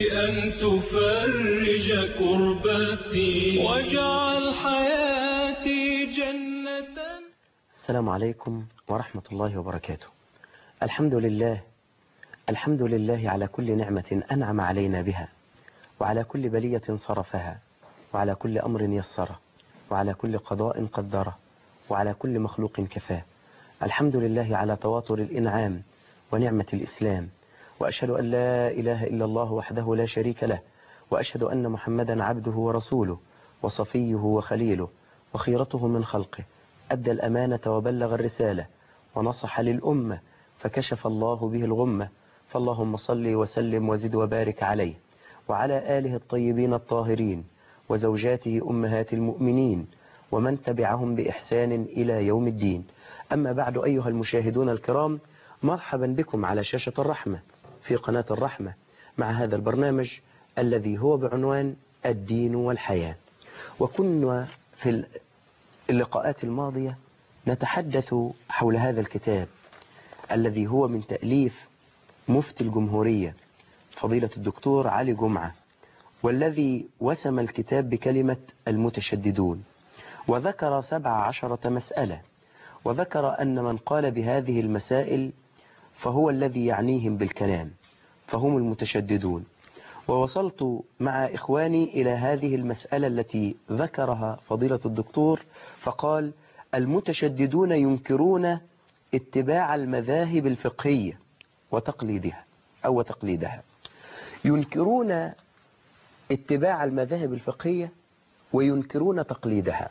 أن تفرج كربتي واجعل حياتي جنة السلام عليكم ورحمة الله وبركاته الحمد لله الحمد لله على كل نعمة أنعم علينا بها وعلى كل بلية صرفها وعلى كل أمر يسره وعلى كل قضاء قدره وعلى كل مخلوق كفاه الحمد لله على تواتر الإنعام ونعمة الإسلام وأشهد أن لا إله إلا الله وحده لا شريك له وأشهد أن محمدا عبده ورسوله وصفيه وخليله وخيرته من خلقه أدى الأمانة وبلغ الرسالة ونصح للأمة فكشف الله به الغمة فاللهم صل وسلم وزد وبارك عليه وعلى آله الطيبين الطاهرين وزوجاته أمهات المؤمنين ومن تبعهم بإحسان إلى يوم الدين أما بعد أيها المشاهدون الكرام مرحبا بكم على شاشة الرحمة في قناة الرحمة مع هذا البرنامج الذي هو بعنوان الدين والحياة وكنا في اللقاءات الماضية نتحدث حول هذا الكتاب الذي هو من تأليف مفتي الجمهورية فضيلة الدكتور علي جمعة والذي وسم الكتاب بكلمة المتشددون وذكر سبع عشرة مسألة وذكر أن من قال بهذه المسائل فهو الذي يعنيهم بالكلام فهم المتشددون ووصلت مع إخواني إلى هذه المسألة التي ذكرها فضيلة الدكتور فقال المتشددون ينكرون اتباع المذاهب الفقهية وتقليدها أو تقليدها ينكرون اتباع المذاهب الفقهية وينكرون تقليدها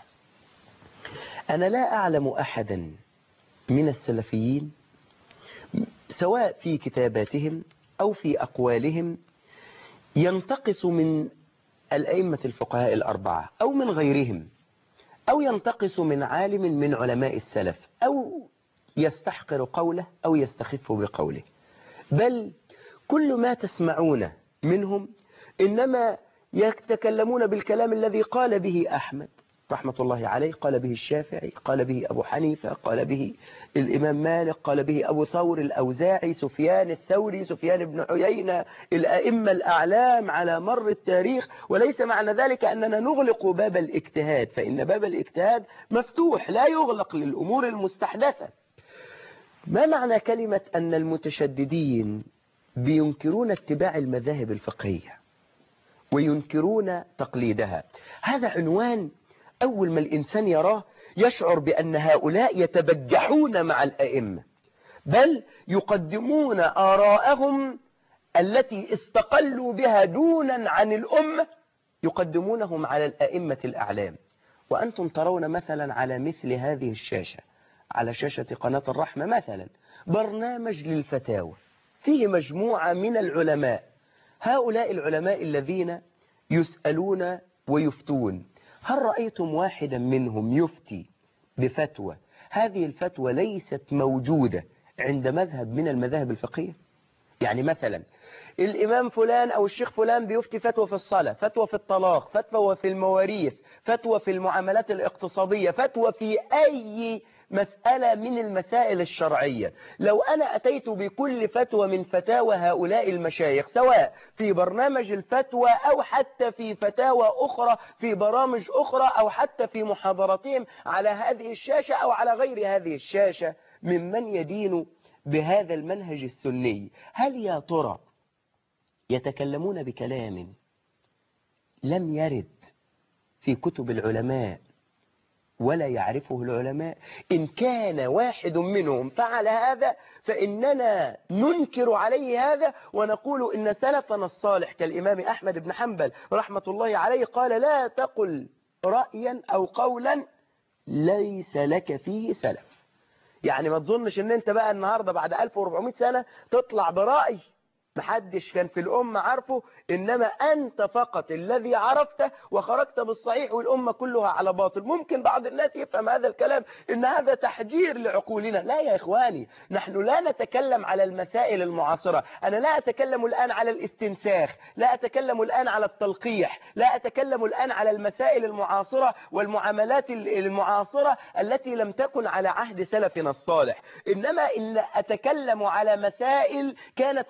أنا لا أعلم أحدا من السلفيين سواء في كتاباتهم أو في أقوالهم ينتقص من الأئمة الفقهاء الأربعة أو من غيرهم أو ينتقص من عالم من علماء السلف أو يستحقر قوله أو يستخف بقوله بل كل ما تسمعون منهم إنما يتكلمون بالكلام الذي قال به أحمد رحمة الله عليه قال به الشافعي قال به أبو حنيفة قال به الإمام مالك قال به أبو ثور الأوزاعي سفيان الثوري سفيان بن عيينة الأئمة الأعلام على مر التاريخ وليس معنى ذلك أننا نغلق باب الاجتهاد فإن باب الاجتهاد مفتوح لا يغلق للأمور المستحدثة ما معنى كلمة أن المتشددين بينكرون اتباع المذاهب الفقهية وينكرون تقليدها هذا عنوان أول ما الإنسان يراه يشعر بأن هؤلاء يتبجحون مع الأئمة بل يقدمون آراءهم التي استقلوا بها دونا عن الأمة يقدمونهم على الأئمة الأعلام وأنتم ترون مثلا على مثل هذه الشاشة على شاشة قناة الرحمة مثلا برنامج للفتاوى فيه مجموعة من العلماء هؤلاء العلماء الذين يسألون ويفتون هل رأيتم واحدا منهم يفتي بفتوى هذه الفتوى ليست موجودة عند مذهب من المذاهب الفقهية يعني مثلا الإمام فلان أو الشيخ فلان بيفتي فتوى في الصلاة فتوى في الطلاق فتوى في المواريث فتوى في المعاملات الاقتصادية فتوى في أي مسألة من المسائل الشرعية لو أنا أتيت بكل فتوى من فتاوى هؤلاء المشايخ سواء في برنامج الفتوى أو حتى في فتاوى أخرى في برامج أخرى أو حتى في محاضراتهم على هذه الشاشة أو على غير هذه الشاشة ممن يدين بهذا المنهج السني هل يا ترى يتكلمون بكلام لم يرد في كتب العلماء ولا يعرفه العلماء إن كان واحد منهم فعل هذا فإننا ننكر عليه هذا ونقول إن سلفنا الصالح كالإمام أحمد بن حنبل رحمة الله عليه قال لا تقل رأيا أو قولا ليس لك فيه سلف يعني ما تظنش ان انت بقى النهاردة بعد 1400 سنة تطلع برأي محدش كان في الأمة عارفه إنما أنت فقط الذي عرفته وخرجت بالصحيح والأمة كلها على باطل ممكن بعض الناس يفهم هذا الكلام إن هذا تحجير لعقولنا لا يا إخواني نحن لا نتكلم على المسائل المعاصرة أنا لا أتكلم الآن على الاستنساخ لا أتكلم الآن على التلقيح لا أتكلم الآن على المسائل المعاصرة والمعاملات المعاصرة التي لم تكن على عهد سلفنا الصالح إنما إن أتكلم على مسائل كانت موجودة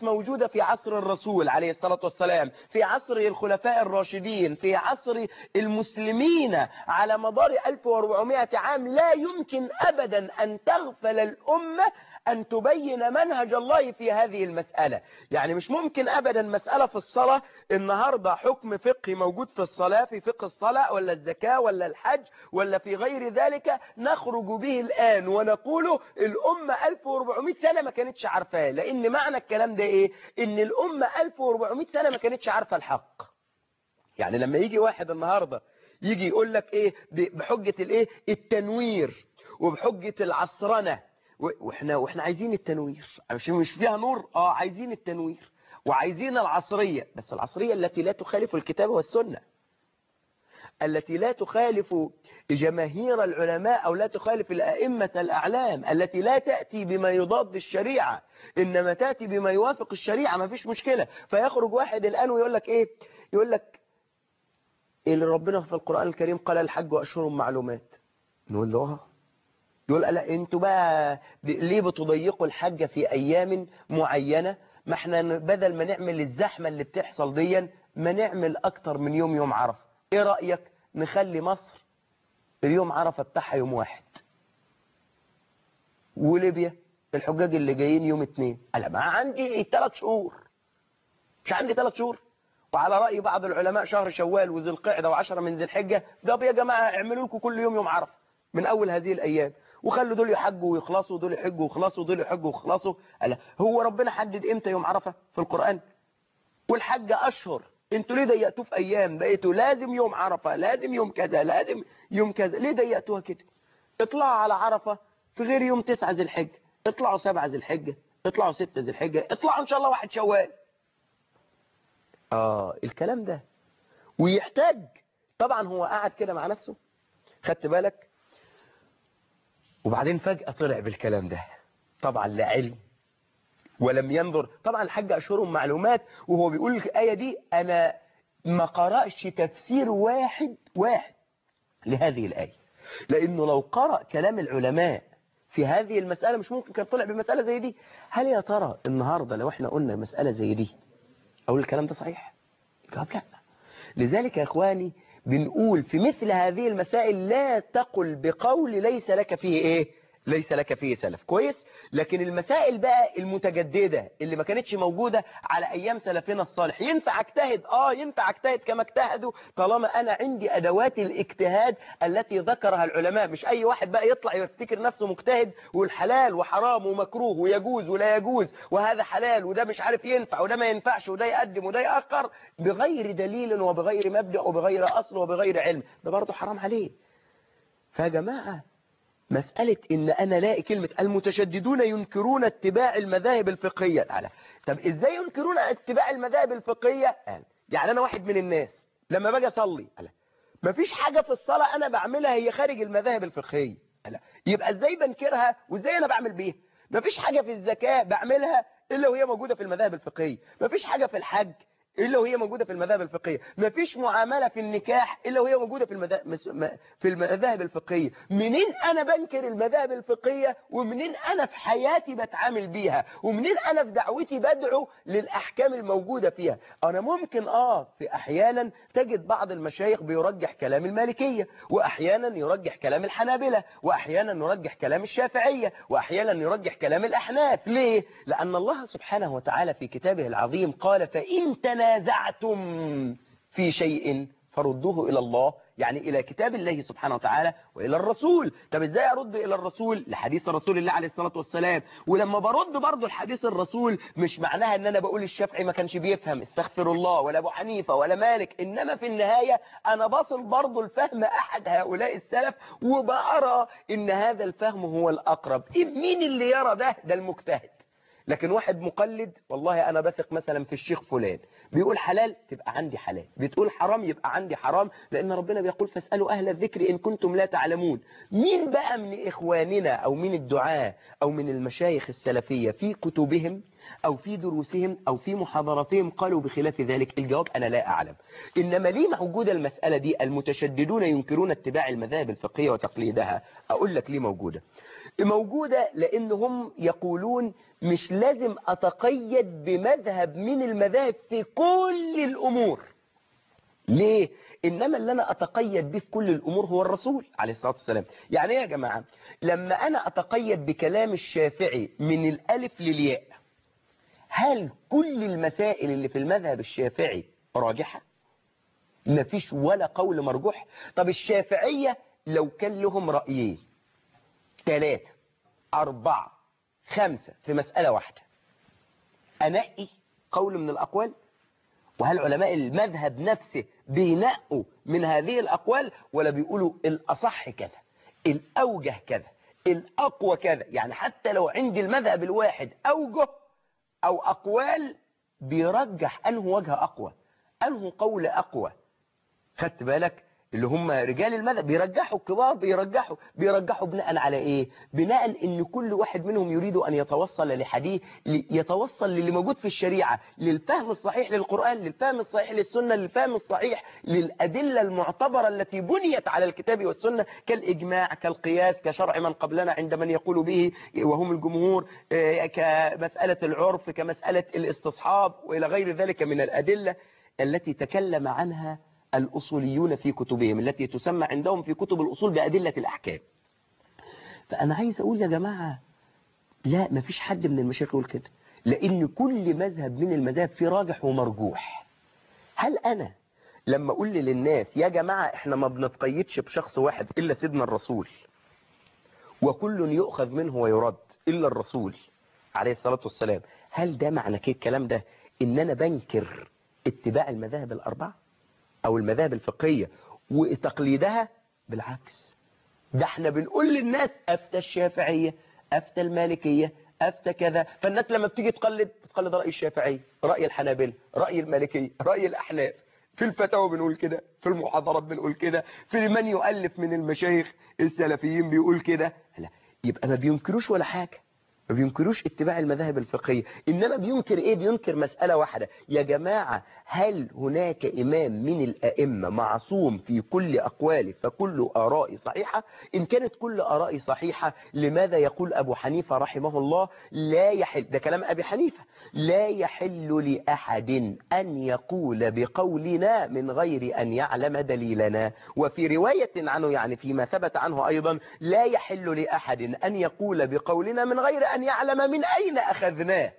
في عصر الرسول عليه الصلاة والسلام في عصر الخلفاء الراشدين في عصر المسلمين على مدار 1400 عام لا يمكن أبدا أن تغفل الأمة أن تبين منهج الله في هذه المسألة يعني مش ممكن أبدا مسألة في الصلاة النهاردة حكم فقهي موجود في الصلاة في فقه الصلاة ولا الزكاة ولا الحج ولا في غير ذلك نخرج به الآن ونقوله الأمة 1400 سنة ما كانتش عارفاه لأن معنى الكلام ده إيه إن الأمة 1400 سنة ما كانتش عارفة الحق يعني لما يجي واحد النهاردة يجي يقول لك إيه بحجة الإيه التنوير وبحجة العصرنة واحنا واحنا عايزين التنوير مش مش فيها نور اه عايزين التنوير وعايزين العصرية بس العصرية التي لا تخالف الكتاب والسنة التي لا تخالف جماهير العلماء أو لا تخالف الأئمة الأعلام التي لا تأتي بما يضاد الشريعة إنما تأتي بما يوافق الشريعة ما فيش مشكلة فيخرج واحد الآن ويقول لك إيه يقول لك اللي ربنا في القرآن الكريم قال الحج أشهر معلومات نقول له يقول لا انتوا بقى ليه بتضيقوا الحج في ايام معينة ما احنا بدل ما نعمل الزحمة اللي بتحصل ديا ما نعمل اكتر من يوم يوم عرفة ايه رأيك نخلي مصر اليوم عرفة بتاعها يوم واحد وليبيا الحجاج اللي جايين يوم اتنين قال ما عندي ثلاث شهور مش عندي ثلاث شهور وعلى رأي بعض العلماء شهر شوال وذي القعدة وعشرة من ذي الحجة ده يا جماعة اعملوا لكم كل يوم يوم عرفة من أول هذه الأيام وخلوا دول يحجوا ويخلصوا دول يحجوا ويخلصوا دول يحجوا ويخلصوا قال هو ربنا حدد امتى يوم عرفة في القرآن والحج أشهر انتوا ليه ضيقتوه في أيام بقيتوا لازم يوم عرفة لازم يوم كذا لازم يوم كذا ليه ضيقتوها كده اطلعوا على عرفة في غير يوم تسعة ذي الحجة اطلعوا سبعة ذي الحجة اطلعوا ستة ذي الحجة اطلعوا ان شاء الله واحد شوال اه الكلام ده ويحتاج طبعا هو قاعد كده مع نفسه خدت بالك وبعدين فجأة طلع بالكلام ده طبعا لا علم ولم ينظر طبعا الحج أشهرهم معلومات وهو بيقول الآية دي أنا ما قرأش تفسير واحد واحد لهذه الآية لأنه لو قرأ كلام العلماء في هذه المسألة مش ممكن كان طلع بمسألة زي دي هل يا ترى النهاردة لو احنا قلنا مسألة زي دي أقول الكلام ده صحيح جواب لا لذلك يا إخواني بنقول في مثل هذه المسائل لا تقل بقول ليس لك فيه ايه ليس لك فيه سلف كويس لكن المسائل بقى المتجددة اللي ما كانتش موجودة على ايام سلفنا الصالح ينفع اجتهد اه ينفع اجتهد كما اجتهدوا طالما انا عندي ادوات الاجتهاد التي ذكرها العلماء مش اي واحد بقى يطلع يفتكر نفسه مجتهد والحلال وحرام ومكروه ويجوز ولا يجوز وهذا حلال وده مش عارف ينفع وده ما ينفعش وده يقدم وده يأخر بغير دليل وبغير مبدأ وبغير اصل وبغير علم ده برضه حرام عليه فيا جماعه مسألة إن أنا لاقي كلمة المتشددون ينكرون اتباع المذاهب الفقهية تعالى طب إزاي ينكرون اتباع المذاهب الفقهية يعني أنا واحد من الناس لما باجي أصلي مفيش حاجة في الصلاة أنا بعملها هي خارج المذاهب الفقهية يبقى إزاي بنكرها وإزاي أنا بعمل بيها مفيش حاجة في الزكاة بعملها إلا وهي موجودة في المذاهب الفقهية مفيش حاجة في الحج إلا وهي موجودة في المذاهب الفقهية مفيش معاملة في النكاح إلا وهي موجودة في المذاهب في المذاهب الفقهية منين أنا بنكر المذاهب الفقهية ومنين أنا في حياتي بتعامل بيها ومنين أنا في دعوتي بدعو للأحكام الموجودة فيها أنا ممكن آه في أحيانا تجد بعض المشايخ بيرجح كلام المالكية وأحيانا يرجح كلام الحنابلة وأحيانا يرجح كلام الشافعية وأحيانا يرجح كلام الأحناف ليه؟ لأن الله سبحانه وتعالى في كتابه العظيم قال فإن تنازعتم في شيء فردوه إلى الله يعني إلى كتاب الله سبحانه وتعالى وإلى الرسول طب إزاي أرد إلى الرسول لحديث رسول الله عليه الصلاة والسلام ولما برد برضو الحديث الرسول مش معناها أن أنا بقول الشافعي ما كانش بيفهم استغفر الله ولا أبو حنيفة ولا مالك إنما في النهاية أنا بصل برضو الفهم أحد هؤلاء السلف وبأرى إن هذا الفهم هو الأقرب مين اللي يرى ده ده المجتهد لكن واحد مقلد والله أنا بثق مثلا في الشيخ فلان بيقول حلال تبقى عندي حلال بتقول حرام يبقى عندي حرام لأن ربنا بيقول فاسألوا أهل الذكر إن كنتم لا تعلمون مين بقى من إخواننا أو من الدعاة أو من المشايخ السلفية في كتبهم أو في دروسهم أو في محاضراتهم قالوا بخلاف ذلك الجواب أنا لا أعلم إنما ليه موجودة المسألة دي المتشددون ينكرون اتباع المذاهب الفقهية وتقليدها أقول لك ليه موجودة موجودة لأنهم يقولون مش لازم أتقيد بمذهب من المذاهب في كل الأمور ليه؟ إنما اللي أنا أتقيد به في كل الأمور هو الرسول عليه الصلاة والسلام يعني إيه يا جماعة لما أنا أتقيد بكلام الشافعي من الألف للياء هل كل المسائل اللي في المذهب الشافعي راجحة مفيش ولا قول مرجوح طب الشافعية لو كان لهم رأيين ثلاثة أربعة خمسة في مسألة واحدة أنقي قول من الأقوال وهل علماء المذهب نفسه بينقوا من هذه الأقوال ولا بيقولوا الأصح كذا الأوجه كذا الأقوى كذا يعني حتى لو عندي المذهب الواحد أوجه أو أقوال بيرجح أنه وجه أقوى أنه قول أقوى خدت بالك اللي هم رجال المذهب بيرجحوا الكبار بيرجحوا بيرجحوا بناء على ايه بناء ان كل واحد منهم يريد ان يتوصل لحديث يتوصل للي موجود في الشريعة للفهم الصحيح للقرآن للفهم الصحيح للسنة للفهم الصحيح للأدلة المعتبرة التي بنيت على الكتاب والسنة كالإجماع كالقياس كشرع من قبلنا عند من يقول به وهم الجمهور كمسألة العرف كمسألة الاستصحاب وإلى غير ذلك من الأدلة التي تكلم عنها الأصوليون في كتبهم التي تسمى عندهم في كتب الأصول بأدلة الأحكام فأنا عايز أقول يا جماعة لا مفيش حد من المشايخ يقول كده لأن كل مذهب من المذاهب فيه راجح ومرجوح هل أنا لما أقول للناس يا جماعة إحنا ما بنتقيدش بشخص واحد إلا سيدنا الرسول وكل يؤخذ منه ويرد إلا الرسول عليه الصلاة والسلام هل ده معنى كده الكلام ده إن أنا بنكر اتباع المذاهب الأربعة او المذاهب الفقهية وتقليدها بالعكس ده احنا بنقول للناس افتى الشافعية افتى المالكية افتى كذا فالناس لما بتيجي تقلد بتقلد رأي الشافعي رأي الحنابلة رأي المالكية رأي الاحناف في الفتاوى بنقول كده في المحاضرات بنقول كده في من يؤلف من المشايخ السلفيين بيقول كده لا يبقى ما بينكروش ولا حاجة ما بينكروش اتباع المذاهب الفقهية إنما بينكر إيه بينكر مسألة واحدة يا جماعة هل هناك إمام من الأئمة معصوم في كل أقواله فكل آرائي صحيحة إن كانت كل آرائي صحيحة لماذا يقول أبو حنيفة رحمه الله لا يحل ده كلام أبي حنيفة لا يحل لأحد أن يقول بقولنا من غير أن يعلم دليلنا وفي رواية عنه يعني فيما ثبت عنه أيضا لا يحل لأحد أن يقول بقولنا من غير أن يعلم من أين أخذناه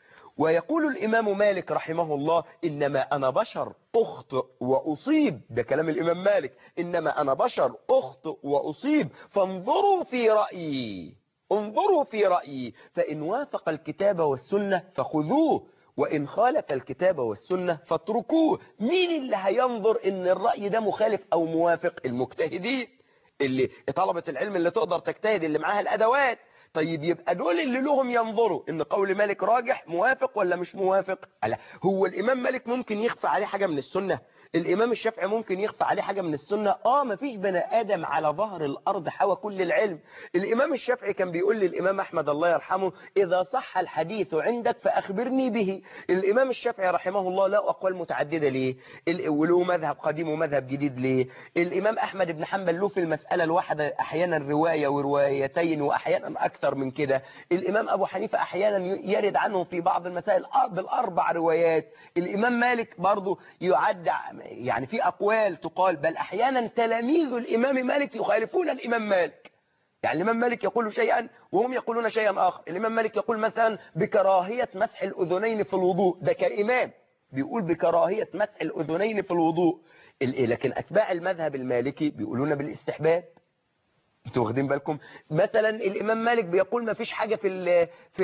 ويقول الإمام مالك رحمه الله إنما أنا بشر أخطئ وأصيب ده كلام الإمام مالك إنما أنا بشر أخطئ وأصيب فانظروا في رأيي انظروا في رأيي فإن وافق الكتاب والسنة فخذوه وإن خالف الكتاب والسنة فاتركوه مين اللي هينظر إن الرأي ده مخالف أو موافق المجتهدين اللي طلبة العلم اللي تقدر تجتهد اللي معاها الأدوات طيب يبقى دول اللي لهم ينظروا ان قول مالك راجح موافق ولا مش موافق لا هو الامام مالك ممكن يخفى عليه حاجة من السنة الامام الشافعي ممكن يخفى عليه حاجة من السنة اه مفيش بني ادم على ظهر الارض حوى كل العلم الامام الشافعي كان بيقول للامام احمد الله يرحمه اذا صح الحديث عندك فاخبرني به الامام الشافعي رحمه الله له اقوال متعددة ليه وله مذهب قديم ومذهب جديد ليه الامام احمد بن حنبل له في المسألة الواحدة احيانا رواية وروايتين واحيانا اكثر من كده الامام ابو حنيفة احيانا يرد عنه في بعض المسائل بالاربع روايات الامام مالك برضه يعد يعني في أقوال تقال بل أحيانا تلاميذ الإمام مالك يخالفون الإمام مالك يعني الإمام مالك يقول شيئا وهم يقولون شيئا آخر الإمام مالك يقول مثلا بكراهية مسح الأذنين في الوضوء ده كإمام بيقول بكراهية مسح الأذنين في الوضوء لكن أتباع المذهب المالكي بيقولون بالاستحباب انتوا واخدين بالكم مثلا الإمام مالك بيقول ما فيش حاجة في ال في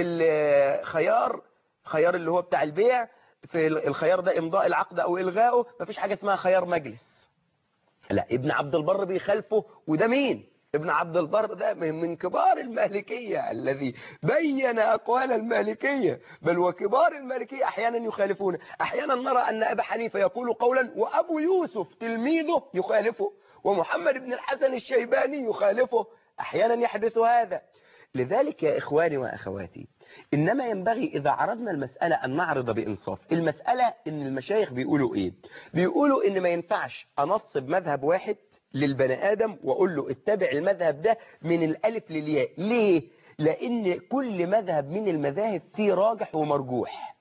الخيار خيار اللي هو بتاع البيع في الخيار ده امضاء العقد او الغائه مفيش حاجة اسمها خيار مجلس لا ابن عبد البر بيخالفه وده مين ابن عبد البر ده من كبار المالكية الذي بين أقوال المالكية بل وكبار المالكية أحيانا يخالفون أحيانا نرى أن أبا حنيفة يقول قولا وأبو يوسف تلميذه يخالفه ومحمد بن الحسن الشيباني يخالفه أحيانا يحدث هذا لذلك يا إخواني وأخواتي إنما ينبغي إذا عرضنا المسألة أن نعرض بإنصاف المسألة إن المشايخ بيقولوا إيه بيقولوا إن ما ينفعش أنصب مذهب واحد للبني آدم وأقول له اتبع المذهب ده من الألف للياء ليه؟ لأن كل مذهب من المذاهب فيه راجح ومرجوح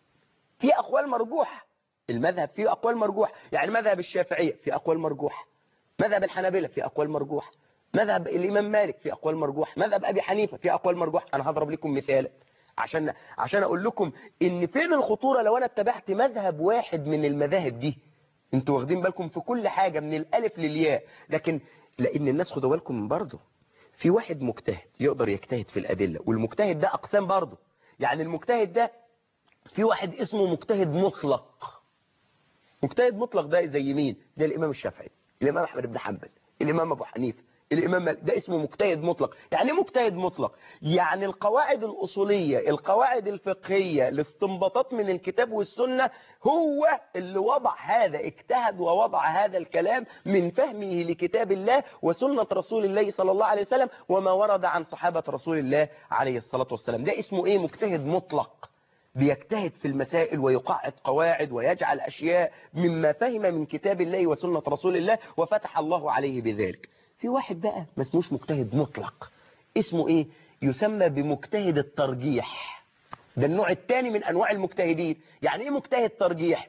في أقوال مرجوحة المذهب فيه أقوال مرجوحة يعني مذهب الشافعية في أقوال مرجوحة مذهب الحنابلة في أقوال مرجوحة مذهب الإمام مالك في أقوال مرجوحة مذهب أبي حنيفة في أقوال مرجوحة أنا هضرب لكم مثال عشان عشان أقول لكم إن فين الخطورة لو أنا اتبعت مذهب واحد من المذاهب دي انتوا واخدين بالكم في كل حاجة من الألف للياء لكن لأن الناس خدوا بالكم من برضه في واحد مجتهد يقدر يجتهد في الأدلة والمجتهد ده أقسام برضه يعني المجتهد ده في واحد اسمه مجتهد مطلق مجتهد مطلق ده زي مين زي الإمام الشافعي الإمام أحمد بن حنبل الإمام أبو حنيفة الإمام مالك ده اسمه مجتهد مطلق يعني ايه مجتهد مطلق يعني القواعد الأصولية القواعد الفقهية الاستنباطات من الكتاب والسنة هو اللي وضع هذا اجتهد ووضع هذا الكلام من فهمه لكتاب الله وسنة رسول الله صلى الله عليه وسلم وما ورد عن صحابة رسول الله عليه الصلاة والسلام ده اسمه ايه مجتهد مطلق بيجتهد في المسائل ويقعد قواعد ويجعل أشياء مما فهم من كتاب الله وسنة رسول الله وفتح الله عليه بذلك في واحد بقى ما اسموش مجتهد مطلق اسمه ايه يسمى بمجتهد الترجيح ده النوع الثاني من انواع المجتهدين يعني ايه مجتهد ترجيح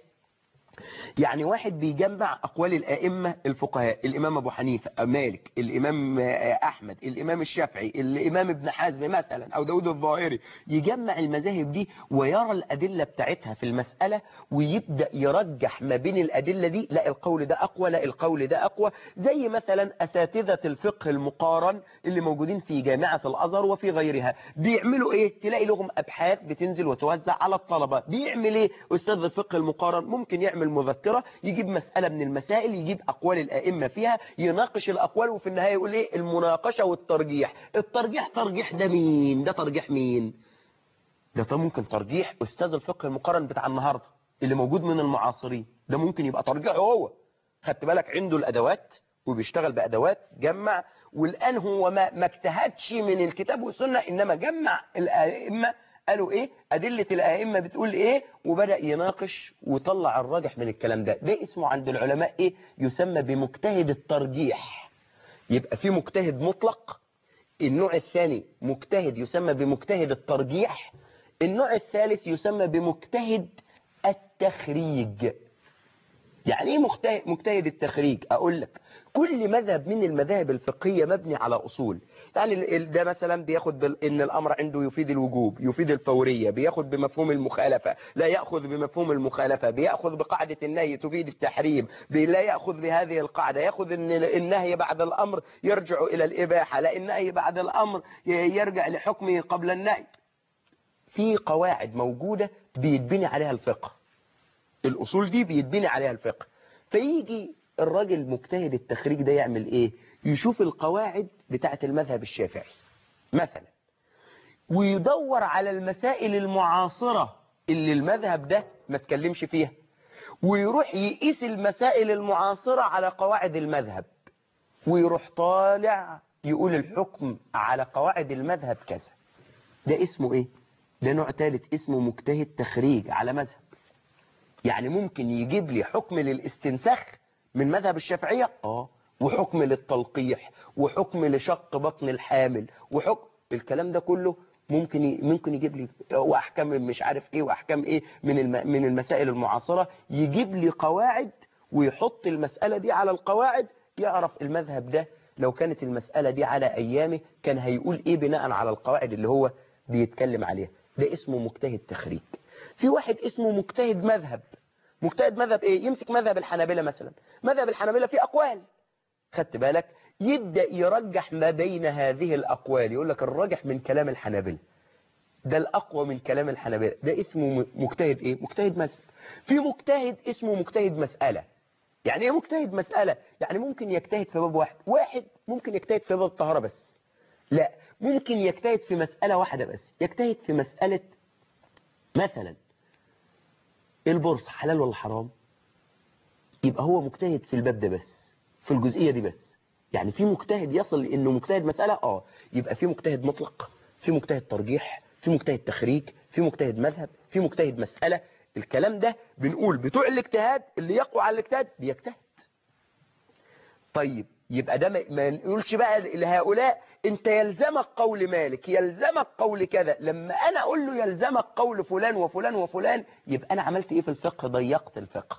يعني واحد بيجمع أقوال الأئمة الفقهاء الإمام أبو حنيفة مالك الإمام أحمد الإمام الشافعي الإمام ابن حزم مثلا أو داود الظاهري يجمع المذاهب دي ويرى الأدلة بتاعتها في المسألة ويبدأ يرجح ما بين الأدلة دي لا القول ده أقوى لا القول ده أقوى زي مثلا أساتذة الفقه المقارن اللي موجودين في جامعة الأزهر وفي غيرها بيعملوا إيه تلاقي لهم أبحاث بتنزل وتوزع على الطلبة بيعمل إيه أستاذ الفقه المقارن ممكن يعمل مذكرة يجيب مسألة من المسائل يجيب أقوال الأئمة فيها يناقش الأقوال وفي النهاية يقول إيه المناقشة والترجيح الترجيح ترجيح ده مين ده ترجيح مين ده طب ممكن ترجيح أستاذ الفقه المقارن بتاع النهاردة اللي موجود من المعاصرين ده ممكن يبقى ترجيحه هو خدت بالك عنده الأدوات وبيشتغل بأدوات جمع والآن هو ما, ما اجتهدش من الكتاب والسنة إنما جمع الأئمة قالوا ايه أدلة الأئمة بتقول ايه وبدأ يناقش وطلع الراجح من الكلام ده ده اسمه عند العلماء ايه يسمى بمجتهد الترجيح يبقى في مجتهد مطلق النوع الثاني مجتهد يسمى بمجتهد الترجيح النوع الثالث يسمى بمجتهد التخريج يعني ايه مجتهد, مجتهد التخريج اقول لك كل مذهب من المذاهب الفقهية مبني على أصول يعني ده مثلا بياخد بال... ان الامر عنده يفيد الوجوب يفيد الفورية بياخد بمفهوم المخالفة لا يأخذ بمفهوم المخالفة بيأخذ بقاعدة النهي تفيد التحريم لا يأخذ بهذه القاعدة يأخذ ان النهي بعد الامر يرجع الى الاباحة لا النهي بعد الامر يرجع لحكمه قبل النهي في قواعد موجودة بيتبني عليها الفقه الأصول دي بيتبني عليها الفقه فيجي الراجل مجتهد التخريج ده يعمل ايه يشوف القواعد بتاعة المذهب الشافعي مثلا ويدور على المسائل المعاصرة اللي المذهب ده ما تكلمش فيها ويروح يقيس المسائل المعاصرة على قواعد المذهب ويروح طالع يقول الحكم على قواعد المذهب كذا ده اسمه ايه ده نوع ثالث اسمه مجتهد تخريج على مذهب يعني ممكن يجيب لي حكم للاستنساخ من مذهب الشافعية اه وحكم للتلقيح وحكم لشق بطن الحامل وحكم الكلام ده كله ممكن ي... ممكن يجيب لي واحكام مش عارف ايه واحكام ايه من الم... من المسائل المعاصرة يجيب لي قواعد ويحط المسألة دي على القواعد يعرف المذهب ده لو كانت المسألة دي على ايامه كان هيقول ايه بناء على القواعد اللي هو بيتكلم عليها ده اسمه مجتهد تخريج في واحد اسمه مجتهد مذهب مجتهد مذهب ايه يمسك مذهب الحنابلة مثلا مذهب الحنابلة فيه اقوال خدت بالك يبدأ يرجح ما بين هذه الاقوال يقول لك الراجح من كلام الحنابلة ده الاقوى من كلام الحنابلة ده اسمه مجتهد ايه مجتهد مذهب في مجتهد اسمه مجتهد مسألة يعني ايه مجتهد مسألة يعني ممكن يجتهد في باب واحد واحد ممكن يجتهد في باب الطهارة بس لا ممكن يجتهد في مسألة واحدة بس يجتهد في مسألة مثلا البورصة حلال ولا حرام يبقى هو مجتهد في الباب ده بس في الجزئية دي بس يعني في مجتهد يصل لانه مجتهد مسألة اه يبقى في مجتهد مطلق في مجتهد ترجيح في مجتهد تخريج في مجتهد مذهب في مجتهد مسألة الكلام ده بنقول بتوع الاجتهاد اللي يقوى على الاجتهاد بيجتهد طيب يبقى ده ما- ما نقولش بقى لهؤلاء انت يلزمك قول مالك يلزمك قول كذا لما انا اقول له يلزمك قول فلان وفلان وفلان يبقى انا عملت ايه في الفقه ضيقت الفقه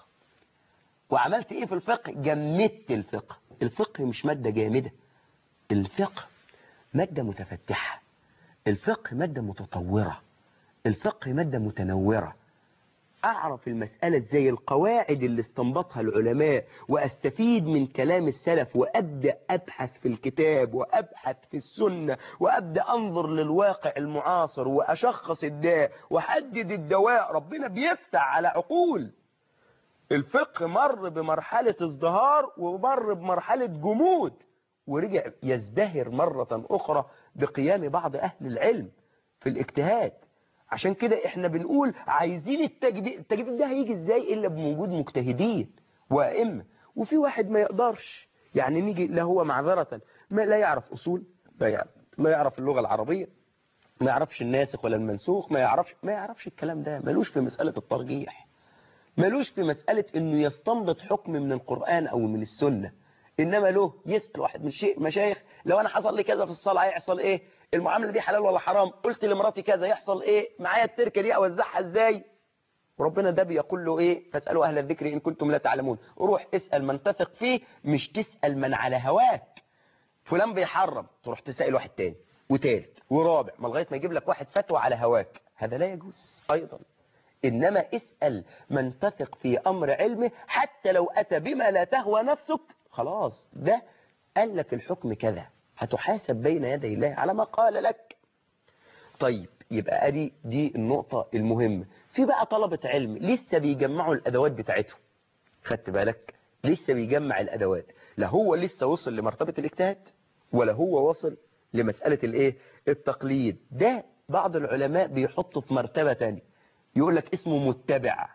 وعملت ايه في الفقه جمدت الفقه الفقه مش مادة جامدة الفقه مادة متفتحة الفقه مادة متطورة الفقه مادة متنورة أعرف المسألة ازاي القواعد اللي استنبطها العلماء وأستفيد من كلام السلف وأبدأ أبحث في الكتاب وأبحث في السنة وأبدأ أنظر للواقع المعاصر وأشخص الداء وأحدد الدواء ربنا بيفتح على عقول الفقه مر بمرحلة ازدهار ومر بمرحلة جمود ورجع يزدهر مرة أخرى بقيام بعض أهل العلم في الاجتهاد عشان كده احنا بنقول عايزين التجديد التجديد ده هيجي ازاي الا بوجود مجتهدين وائمه وفي واحد ما يقدرش يعني نيجي لا هو معذرة ما لا يعرف اصول ما يعرف, ما يعرف اللغة العربية ما يعرفش الناسخ ولا المنسوخ ما يعرفش ما يعرفش الكلام ده ملوش في مسألة الترجيح ملوش في مسألة انه يستنبط حكم من القرآن او من السنة انما له يسأل واحد من الشيء مشايخ لو انا حصل لي كذا في الصلاة هيحصل ايه المعاملة دي حلال ولا حرام قلت لمراتي كذا يحصل ايه معايا التركة دي اوزعها ازاي وربنا ده بيقول له ايه فاسألوا اهل الذكر ان كنتم لا تعلمون روح اسأل من تثق فيه مش تسأل من على هواك فلان بيحرم تروح تسأل واحد تاني وتالت ورابع ما لغايه ما يجيب لك واحد فتوى على هواك هذا لا يجوز ايضا إنما اسأل من تثق في أمر علمه حتى لو أتى بما لا تهوى نفسك خلاص ده قال لك الحكم كذا هتحاسب بين يدي الله على ما قال لك طيب يبقى ادي دي النقطة المهمة في بقى طلبة علم لسه بيجمعوا الأدوات بتاعتهم خدت بالك لسه بيجمع الأدوات لا هو لسه وصل لمرتبة الاجتهاد ولا هو وصل لمسألة الايه التقليد ده بعض العلماء بيحطوا في مرتبة تانية يقول لك اسمه متبع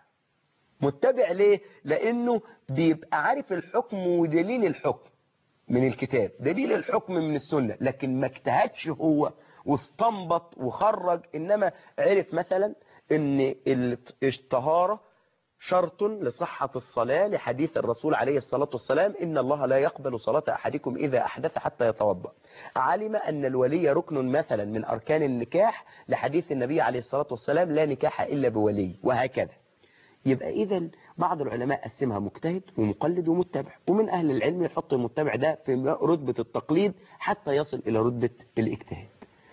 متبع ليه لانه بيبقى عارف الحكم ودليل الحكم من الكتاب دليل الحكم من السنة لكن ما اجتهدش هو واستنبط وخرج انما عرف مثلا ان الطهارة شرط لصحة الصلاة لحديث الرسول عليه الصلاة والسلام إن الله لا يقبل صلاة أحدكم إذا أحدث حتى يتوضأ علم أن الولي ركن مثلا من أركان النكاح لحديث النبي عليه الصلاة والسلام لا نكاح إلا بولي وهكذا يبقى إذا بعض العلماء قسمها مجتهد ومقلد ومتبع ومن أهل العلم يحط المتبع ده في رتبة التقليد حتى يصل إلى رتبة الاجتهاد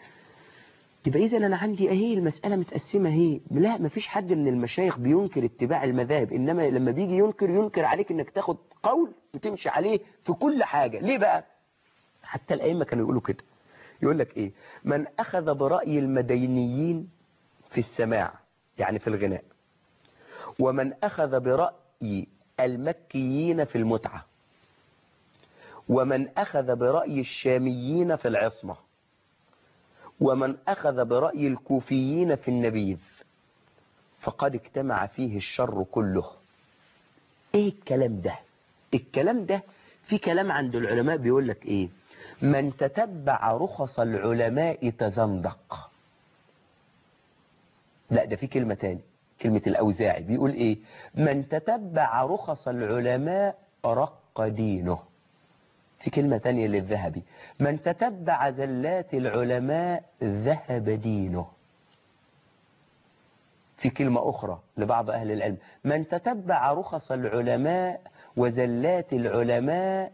يبقى إذا أنا عندي أهي المسألة متقسمة اهي لا مفيش حد من المشايخ بينكر اتباع المذاهب إنما لما بيجي ينكر ينكر عليك إنك تاخد قول وتمشي عليه في كل حاجة ليه بقى حتى الأئمة كانوا يقولوا كده يقول لك إيه من أخذ برأي المدينيين في السماع يعني في الغناء ومن أخذ برأي المكيين في المتعة ومن أخذ برأي الشاميين في العصمة ومن أخذ برأي الكوفيين في النبيذ فقد اجتمع فيه الشر كله ايه الكلام ده الكلام ده في كلام عند العلماء بيقول لك ايه من تتبع رخص العلماء تزندق لا ده في كلمة تاني كلمة الأوزاعي بيقول ايه من تتبع رخص العلماء رق دينه في كلمة تانية للذهبي من تتبع زلات العلماء ذهب دينه في كلمة أخرى لبعض أهل العلم من تتبع رخص العلماء وزلات العلماء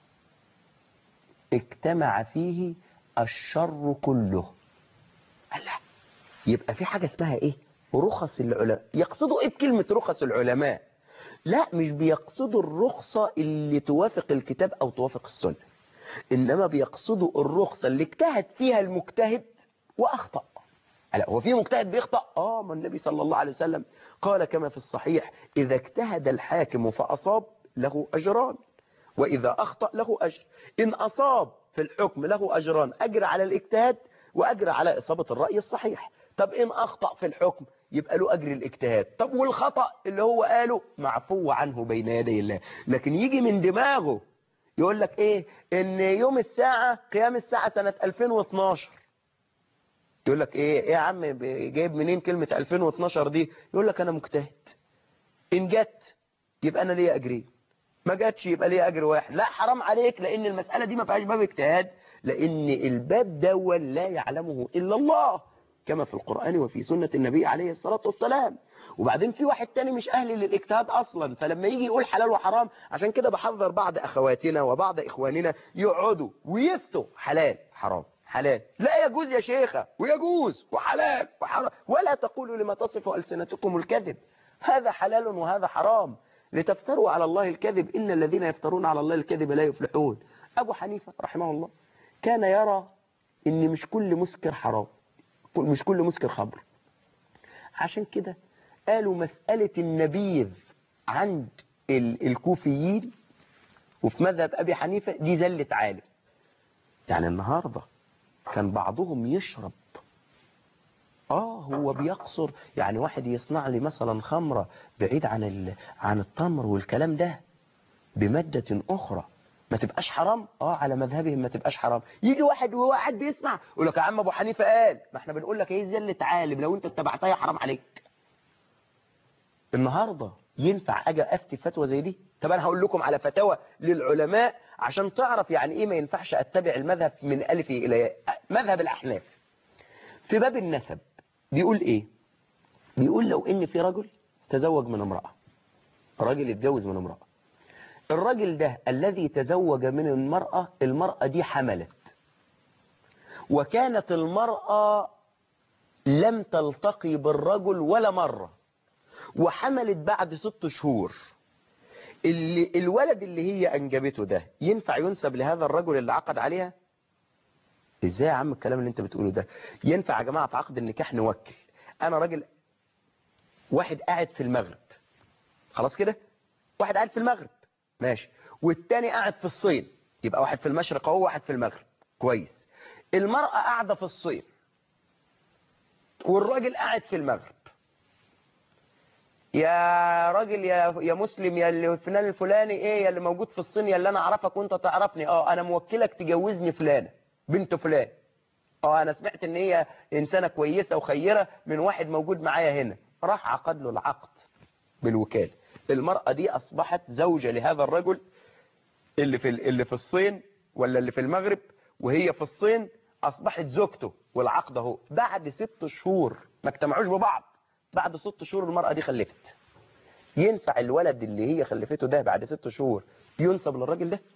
اجتمع فيه الشر كله الله يبقى في حاجة اسمها ايه رخص العلماء يقصدوا ايه بكلمة رخص العلماء لا مش بيقصدوا الرخصة اللي توافق الكتاب او توافق السنة انما بيقصدوا الرخصة اللي اجتهد فيها المجتهد واخطأ لا هو في مجتهد بيخطأ اه ما النبي صلى الله عليه وسلم قال كما في الصحيح اذا اجتهد الحاكم فاصاب له اجران واذا اخطأ له اجر ان اصاب في الحكم له اجران اجر على الاجتهاد واجر على اصابة الرأي الصحيح طب ان اخطأ في الحكم يبقى له أجر الاجتهاد طب والخطأ اللي هو قاله معفو عنه بين يدي الله لكن يجي من دماغه يقول لك ايه ان يوم الساعة قيام الساعة سنة 2012 يقول لك ايه ايه يا عم جايب منين كلمة 2012 دي يقول لك انا مجتهد ان جت يبقى انا ليا اجرين ما جاتش يبقى ليه اجر واحد لا حرام عليك لان المسألة دي ما فيهاش باب اجتهاد لان الباب دول لا يعلمه الا الله كما في القرآن وفي سنة النبي عليه الصلاة والسلام وبعدين في واحد تاني مش اهل للاجتهاد اصلا فلما يجي يقول حلال وحرام عشان كده بحذر بعض اخواتنا وبعض اخواننا يقعدوا ويفتوا حلال حرام حلال لا يجوز يا شيخة ويجوز وحلال وحرام ولا تقولوا لما تصف ألسنتكم الكذب هذا حلال وهذا حرام لتفتروا على الله الكذب إن الذين يفترون على الله الكذب لا يفلحون أبو حنيفة رحمه الله كان يرى إن مش كل مسكر حرام مش كل مسكر خمر عشان كده قالوا مسألة النبيذ عند ال- الكوفيين وفي مذهب أبي حنيفة دي زلة عالم يعني النهاردة كان بعضهم يشرب اه هو بيقصر يعني واحد يصنع لي مثلا خمرة بعيد عن ال... عن التمر والكلام ده بمادة اخرى ما تبقاش حرام اه على مذهبهم ما تبقاش حرام يجي واحد وهو قاعد بيسمع يقول لك يا عم ابو حنيفه قال ما احنا بنقول لك ايه زلة عالم لو انت اتبعتها حرام عليك النهاردة ينفع اجي افتي فتوى زي دي طب انا هقول لكم على فتاوى للعلماء عشان تعرف يعني ايه ما ينفعش اتبع المذهب من الف الى ياء مذهب الاحناف في باب النسب بيقول ايه بيقول لو ان في رجل تزوج من امرأة راجل اتجوز من امرأة الراجل ده الذي تزوج من المرأة المرأة دي حملت وكانت المرأة لم تلتقي بالرجل ولا مرة وحملت بعد ست شهور اللي الولد اللي هي أنجبته ده ينفع ينسب لهذا الرجل اللي عقد عليها ازاي يا عم الكلام اللي انت بتقوله ده ينفع يا جماعة في عقد النكاح نوكل انا راجل واحد قاعد في المغرب خلاص كده واحد قاعد في المغرب ماشي والتاني قاعد في الصين يبقى واحد في المشرق اهو واحد في المغرب كويس المرأة قاعدة في الصين والراجل قاعد في المغرب يا راجل يا يا مسلم يا اللي فلان الفلاني ايه يا اللي موجود في الصين يا اللي انا اعرفك وانت تعرفني اه انا موكلك تجوزني فلانه بنت فلان اه انا سمعت ان هي انسانه كويسه وخيره من واحد موجود معايا هنا راح عقد له العقد بالوكاله المراه دي اصبحت زوجه لهذا الرجل اللي في اللي في الصين ولا اللي في المغرب وهي في الصين اصبحت زوجته والعقد اهو بعد ست شهور ما اجتمعوش ببعض بعد ست شهور المرأة دي خلفت ينفع الولد اللي هي خلفته ده بعد ست شهور ينسب للراجل ده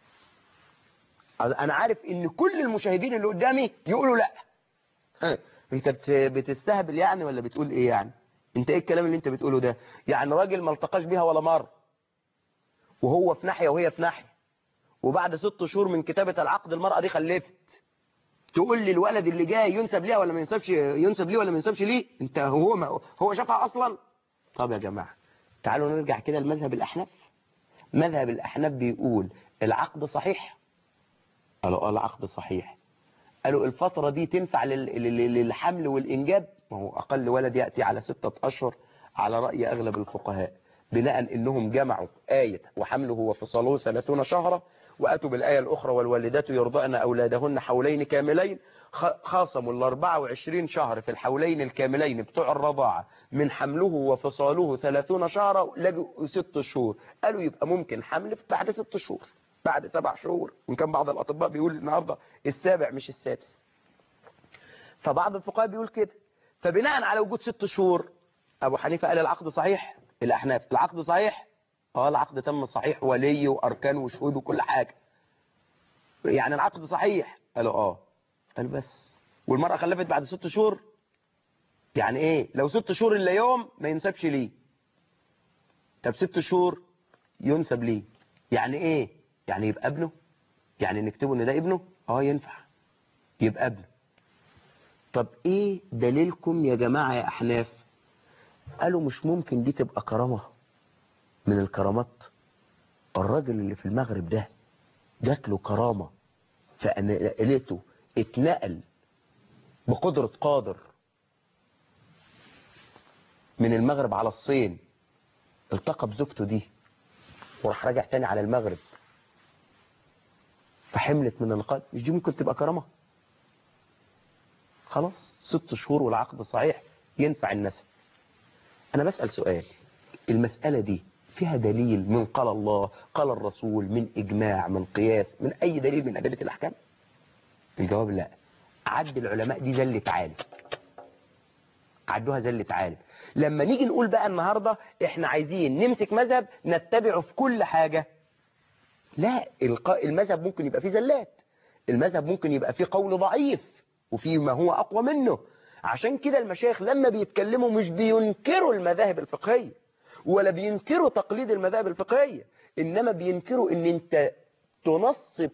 انا عارف ان كل المشاهدين اللي قدامي يقولوا لا ها، انت بت- بتستهبل يعني ولا بتقول ايه يعني انت ايه الكلام اللي انت بتقوله ده يعني راجل ما التقاش بيها ولا مرة وهو في ناحية وهي في ناحية وبعد ست شهور من كتابة العقد المرأة دي خلفت تقول لي الولد اللي جاي ينسب ليها ولا ما ينسبش ينسب ليه ولا ما ينسبش ليه انت هو ما هو شافها اصلا طب يا جماعة تعالوا نرجع كده لمذهب الاحناف مذهب الاحناف بيقول العقد صحيح قالوا اه العقد صحيح قالوا الفترة دي تنفع لل- لل- للحمل والإنجاب ما هو أقل ولد يأتي على ستة أشهر على رأي أغلب الفقهاء بناء إنهم جمعوا آية وحمله وفصاله ثلاثون شهرا وأتوا بالآية الأخرى والوالدات يرضعن أولادهن حولين كاملين خ- خاصموا ال 24 شهر في الحولين الكاملين بتوع الرضاعة من حمله وفصاله 30 شهرا لجوا ست شهور قالوا يبقى ممكن حمل بعد ست شهور بعد سبع شهور وإن كان بعض الأطباء بيقول النهاردة السابع مش السادس فبعض الفقهاء بيقول كده فبناء على وجود ست شهور أبو حنيفة قال العقد صحيح الأحناف العقد صحيح اه العقد تم صحيح ولي وأركان وشهود وكل حاجة يعني العقد صحيح قالوا اه قال بس والمرأة خلفت بعد ست شهور يعني ايه لو ست شهور الا يوم ما ينسبش ليه طب ست شهور ينسب ليه يعني ايه يعني يبقى ابنه يعني نكتبه ان ده ابنه اه ينفع يبقى ابنه طب ايه دليلكم يا جماعة يا احناف قالوا مش ممكن دي تبقى كرامة من الكرامات الراجل اللي في المغرب ده جات له كرامة فنقلته اتنقل بقدرة قادر من المغرب على الصين التقى بزوجته دي وراح راجع تاني على المغرب فحملت من القلب مش دي ممكن تبقى كرامة خلاص ست شهور والعقد صحيح ينفع النسب انا بسأل سؤال المسألة دي فيها دليل من قال الله قال الرسول من إجماع من قياس من أي دليل من أدلة الأحكام الجواب لا عد العلماء دي زلة عالم عدوها زلة عالم لما نيجي نقول بقى النهاردة احنا عايزين نمسك مذهب نتبعه في كل حاجة لا الق- المذهب ممكن يبقى فيه زلات المذهب ممكن يبقى فيه قول ضعيف وفيه ما هو أقوى منه عشان كده المشايخ لما بيتكلموا مش بينكروا المذاهب الفقهية ولا بينكروا تقليد المذاهب الفقهية إنما بينكروا إن أنت تنصب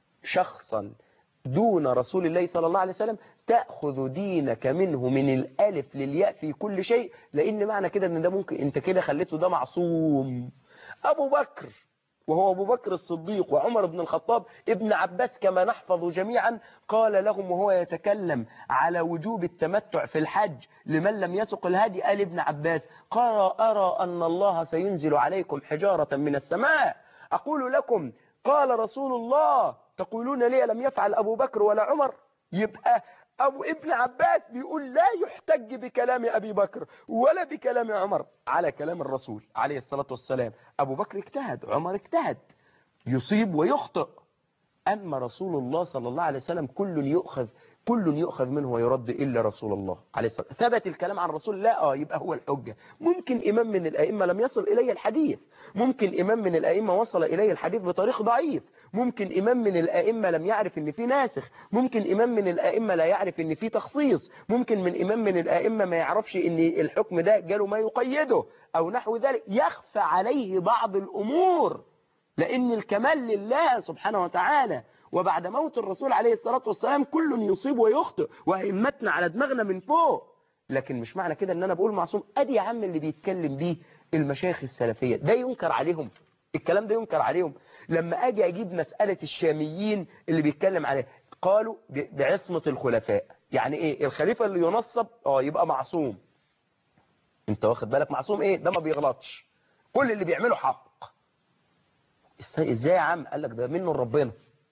شخصا دون رسول الله صلى الله عليه وسلم تأخذ دينك منه من الألف للياء في كل شيء لأن معنى كده أن ده ممكن أنت كده خليته ده معصوم أبو بكر وهو أبو بكر الصديق وعمر بن الخطاب ابن عباس كما نحفظ جميعا قال لهم وهو يتكلم على وجوب التمتع في الحج لمن لم يسق الهدي قال ابن عباس قال أرى أن الله سينزل عليكم حجارة من السماء أقول لكم قال رسول الله تقولون لي لم يفعل أبو بكر ولا عمر يبقى أبو ابن عباس بيقول لا يحتج بكلام أبي بكر ولا بكلام عمر على كلام الرسول عليه الصلاة والسلام أبو بكر اجتهد عمر اجتهد يصيب ويخطئ أما رسول الله صلى الله عليه وسلم كل يؤخذ كل يؤخذ منه ويرد إلا رسول الله عليه الصلاة ثبت الكلام عن الرسول لا آه يبقى هو الحجة ممكن إمام من الأئمة لم يصل إليه الحديث ممكن إمام من الأئمة وصل إليه الحديث بطريق ضعيف ممكن إمام من الأئمة لم يعرف إن في ناسخ ممكن إمام من الأئمة لا يعرف إن في تخصيص ممكن من إمام من الأئمة ما يعرفش إن الحكم ده جاله ما يقيده أو نحو ذلك يخفى عليه بعض الأمور لأن الكمال لله سبحانه وتعالى وبعد موت الرسول عليه الصلاة والسلام كل يصيب ويخطئ وهمتنا على دماغنا من فوق لكن مش معنى كده ان انا بقول معصوم ادي يا عم اللي بيتكلم بيه المشايخ السلفية ده ينكر عليهم الكلام ده ينكر عليهم لما اجي اجيب مسألة الشاميين اللي بيتكلم عليه قالوا ب- بعصمة الخلفاء يعني ايه الخليفة اللي ينصب اه يبقى معصوم انت واخد بالك معصوم ايه ده ما بيغلطش كل اللي بيعمله حق إز- ازاي يا عم قال لك ده منه ربنا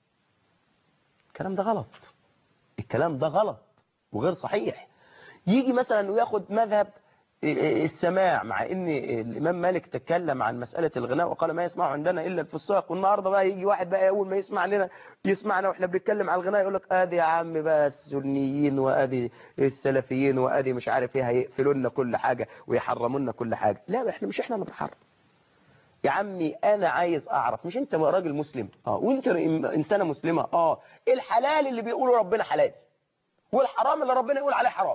الكلام ده غلط الكلام ده غلط وغير صحيح يجي مثلا وياخد مذهب السماع مع ان الامام مالك تكلم عن مسألة الغناء وقال ما يسمع عندنا الا الفساق والنهارده بقى يجي واحد بقى اول ما يسمع لنا يسمعنا واحنا بنتكلم على الغناء يقول لك ادي يا عم بقى السنيين وادي السلفيين وادي مش عارف ايه هيقفلوا لنا كل حاجة ويحرموا لنا كل حاجة لا احنا مش احنا اللي بنحرم يا عمي انا عايز اعرف مش انت راجل مسلم اه وانت انسانه مسلمه اه الحلال اللي بيقوله ربنا حلال والحرام اللي ربنا يقول عليه حرام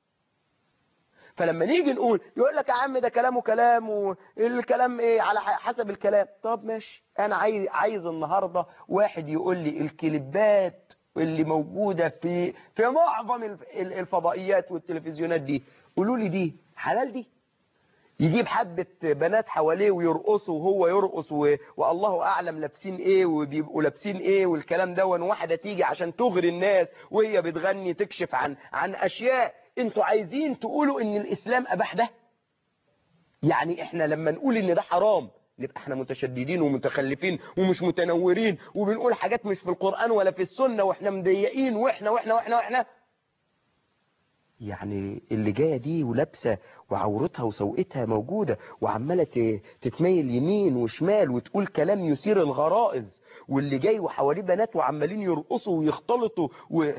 فلما نيجي نقول يقول لك يا عم ده كلامه كلام والكلام ايه على حسب الكلام طب ماشي انا عايز عايز النهارده واحد يقول لي الكليبات اللي موجوده في في معظم الف- ال- الفضائيات والتلفزيونات دي قولوا لي دي حلال دي يجيب حبة بنات حواليه ويرقصوا وهو يرقص و... والله أعلم لابسين إيه وبيبقوا لابسين إيه والكلام ده واحدة تيجي عشان تغري الناس وهي بتغني تكشف عن عن أشياء انتوا عايزين تقولوا إن الإسلام أباح ده يعني إحنا لما نقول إن ده حرام نبقى احنا متشددين ومتخلفين ومش متنورين وبنقول حاجات مش في القرآن ولا في السنة واحنا مضيقين واحنا واحنا واحنا واحنا يعني اللي جايه دي ولابسه وعورتها وسوقتها موجوده وعماله ت- تتميل يمين وشمال وتقول كلام يثير الغرائز واللي جاي وحواليه بنات وعمالين يرقصوا ويختلطوا و...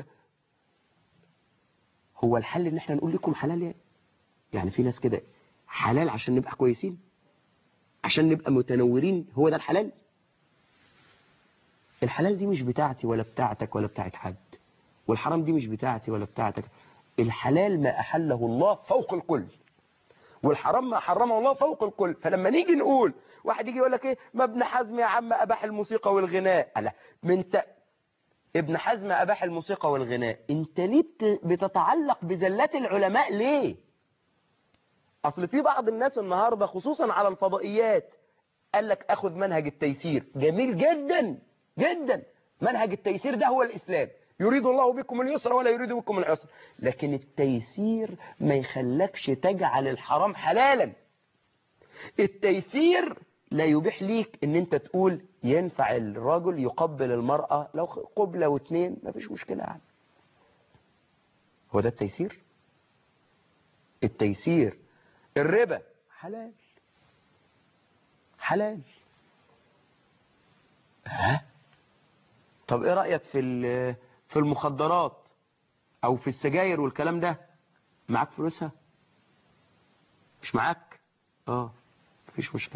هو الحل ان احنا نقول لكم حلال يعني يعني في ناس كده حلال عشان نبقى كويسين عشان نبقى متنورين هو ده الحلال الحلال دي مش بتاعتي ولا بتاعتك ولا بتاعت حد والحرام دي مش بتاعتي ولا بتاعتك الحلال ما أحله الله فوق الكل والحرام ما حرمه الله فوق الكل فلما نيجي نقول واحد يجي يقول لك ايه ما ابن حزم يا عم اباح الموسيقى والغناء لا من ت... ابن حزم اباح الموسيقى والغناء انت ليه بت... بتتعلق بزلات العلماء ليه اصل في بعض الناس النهارده خصوصا على الفضائيات قال لك اخذ منهج التيسير جميل جدا جدا منهج التيسير ده هو الاسلام يريد الله بكم اليسر ولا يريد بكم العسر لكن التيسير ما يخلكش تجعل الحرام حلالا التيسير لا يبيح ليك ان انت تقول ينفع الرجل يقبل المرأة لو قبلة واتنين ما فيش مشكلة يعني هو ده التيسير التيسير الربا حلال حلال ها طب ايه رأيك في ال- في المخدرات او في السجاير والكلام ده معاك فلوسها مش معاك اه مفيش مشكلة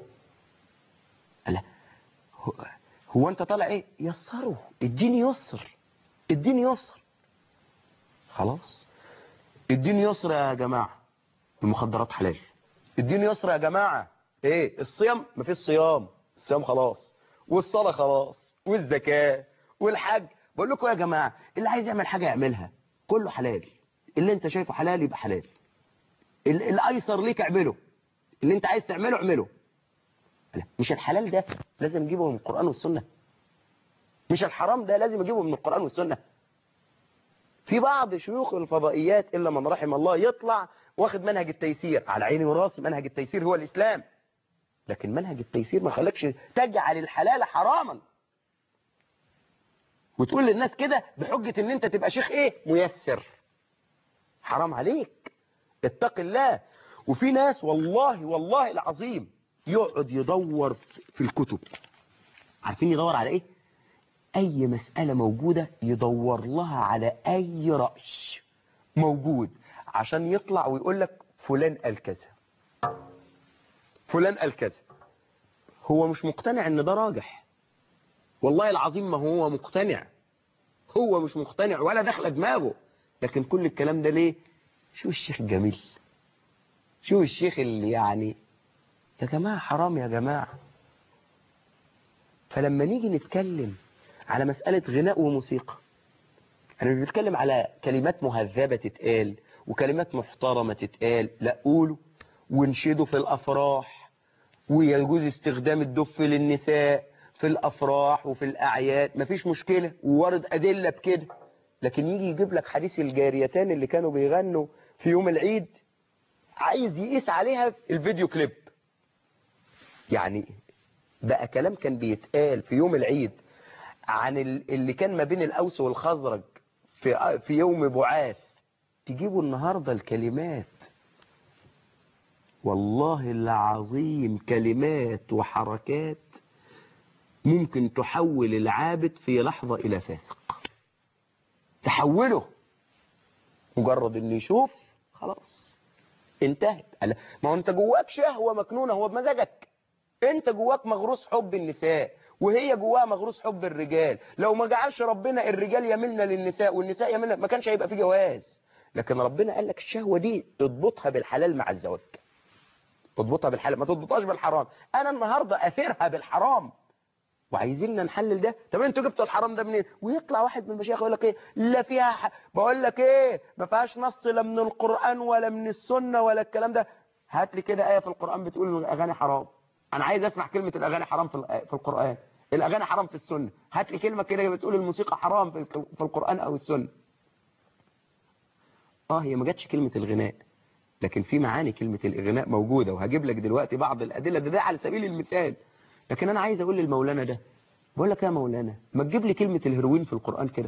لا هو, هو انت طالع ايه يسروا الدين يسر الدين يسر خلاص الدين يسر يا جماعة المخدرات حلال الدين يسر يا جماعة ايه الصيام مفيش صيام الصيام خلاص والصلاة خلاص والزكاة والحج بقول لكم يا جماعة اللي عايز يعمل حاجة يعملها كله حلال اللي انت شايفه حلال يبقى حلال ال- الايسر ليك اعمله اللي انت عايز تعمله اعمله لا، مش الحلال ده لازم نجيبه من القرآن والسنة مش الحرام ده لازم اجيبه من القرآن والسنة في بعض شيوخ الفضائيات إلا من رحم الله يطلع واخد منهج التيسير على عيني وراسي منهج التيسير هو الإسلام لكن منهج التيسير ما خلكش تجعل الحلال حراما وتقول للناس كده بحجة ان انت تبقى شيخ ايه ميسر حرام عليك اتق الله وفي ناس والله والله العظيم يقعد يدور في الكتب عارفين يدور على ايه اي مسألة موجودة يدور لها على اي رأي موجود عشان يطلع ويقول لك فلان قال كذا فلان قال كذا هو مش مقتنع ان ده راجح والله العظيم ما هو مقتنع هو مش مقتنع ولا داخله دماغه لكن كل الكلام ده ليه شو الشيخ جميل شو الشيخ اللي يعني يا جماعة حرام يا جماعة فلما نيجي نتكلم على مسألة غناء وموسيقى أنا مش بتكلم على كلمات مهذبة تتقال وكلمات محترمة تتقال لا قولوا وانشدوا في الأفراح ويجوز استخدام الدف للنساء في الأفراح وفي الأعياد مفيش مشكلة وورد أدلة بكده لكن يجي يجيب لك حديث الجاريتان اللي كانوا بيغنوا في يوم العيد عايز يقيس عليها الفيديو كليب يعني بقى كلام كان بيتقال في يوم العيد عن ال- اللي كان ما بين الأوس والخزرج في في يوم بعاث تجيبوا النهاردة الكلمات والله العظيم كلمات وحركات ممكن تحول العابد في لحظة إلى فاسق تحوله مجرد انه يشوف خلاص انتهت قال- ما هو انت جواك شهوة مكنونة هو بمزاجك انت جواك مغروس حب النساء وهي جواها مغروس حب الرجال لو ما جعلش ربنا الرجال يملنا للنساء والنساء يملنا ما كانش هيبقى في جواز لكن ربنا قال لك الشهوة دي اضبطها بالحلال مع الزواج اضبطها بالحلال ما تضبطهاش بالحرام انا النهاردة اثرها بالحرام وعايزيننا نحلل ده طب انتوا جبتوا الحرام ده منين ويطلع واحد من المشايخ يقول لك ايه لا فيها ح... بقول لك ايه ما فيهاش نص لا من القرآن ولا من السنة ولا الكلام ده هات لي كده آية في القرآن بتقول ان الاغاني حرام انا عايز اسمع كلمة الاغاني حرام في الآ- في القرآن الاغاني حرام في السنة هات لي كلمة كده بتقول الموسيقى حرام في الك- في القرآن او السنة اه هي ما جاتش كلمة الغناء لكن في معاني كلمة الإغناء موجودة وهجيب لك دلوقتي بعض الأدلة ده, ده على سبيل المثال لكن أنا عايز أقول للمولانا ده بقول لك يا مولانا ما تجيب لي كلمة الهيروين في القرآن كده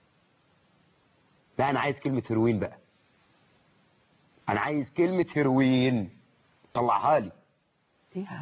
لا أنا عايز كلمة هيروين بقى أنا عايز كلمة هيروين طلعها لي إيه يا عم؟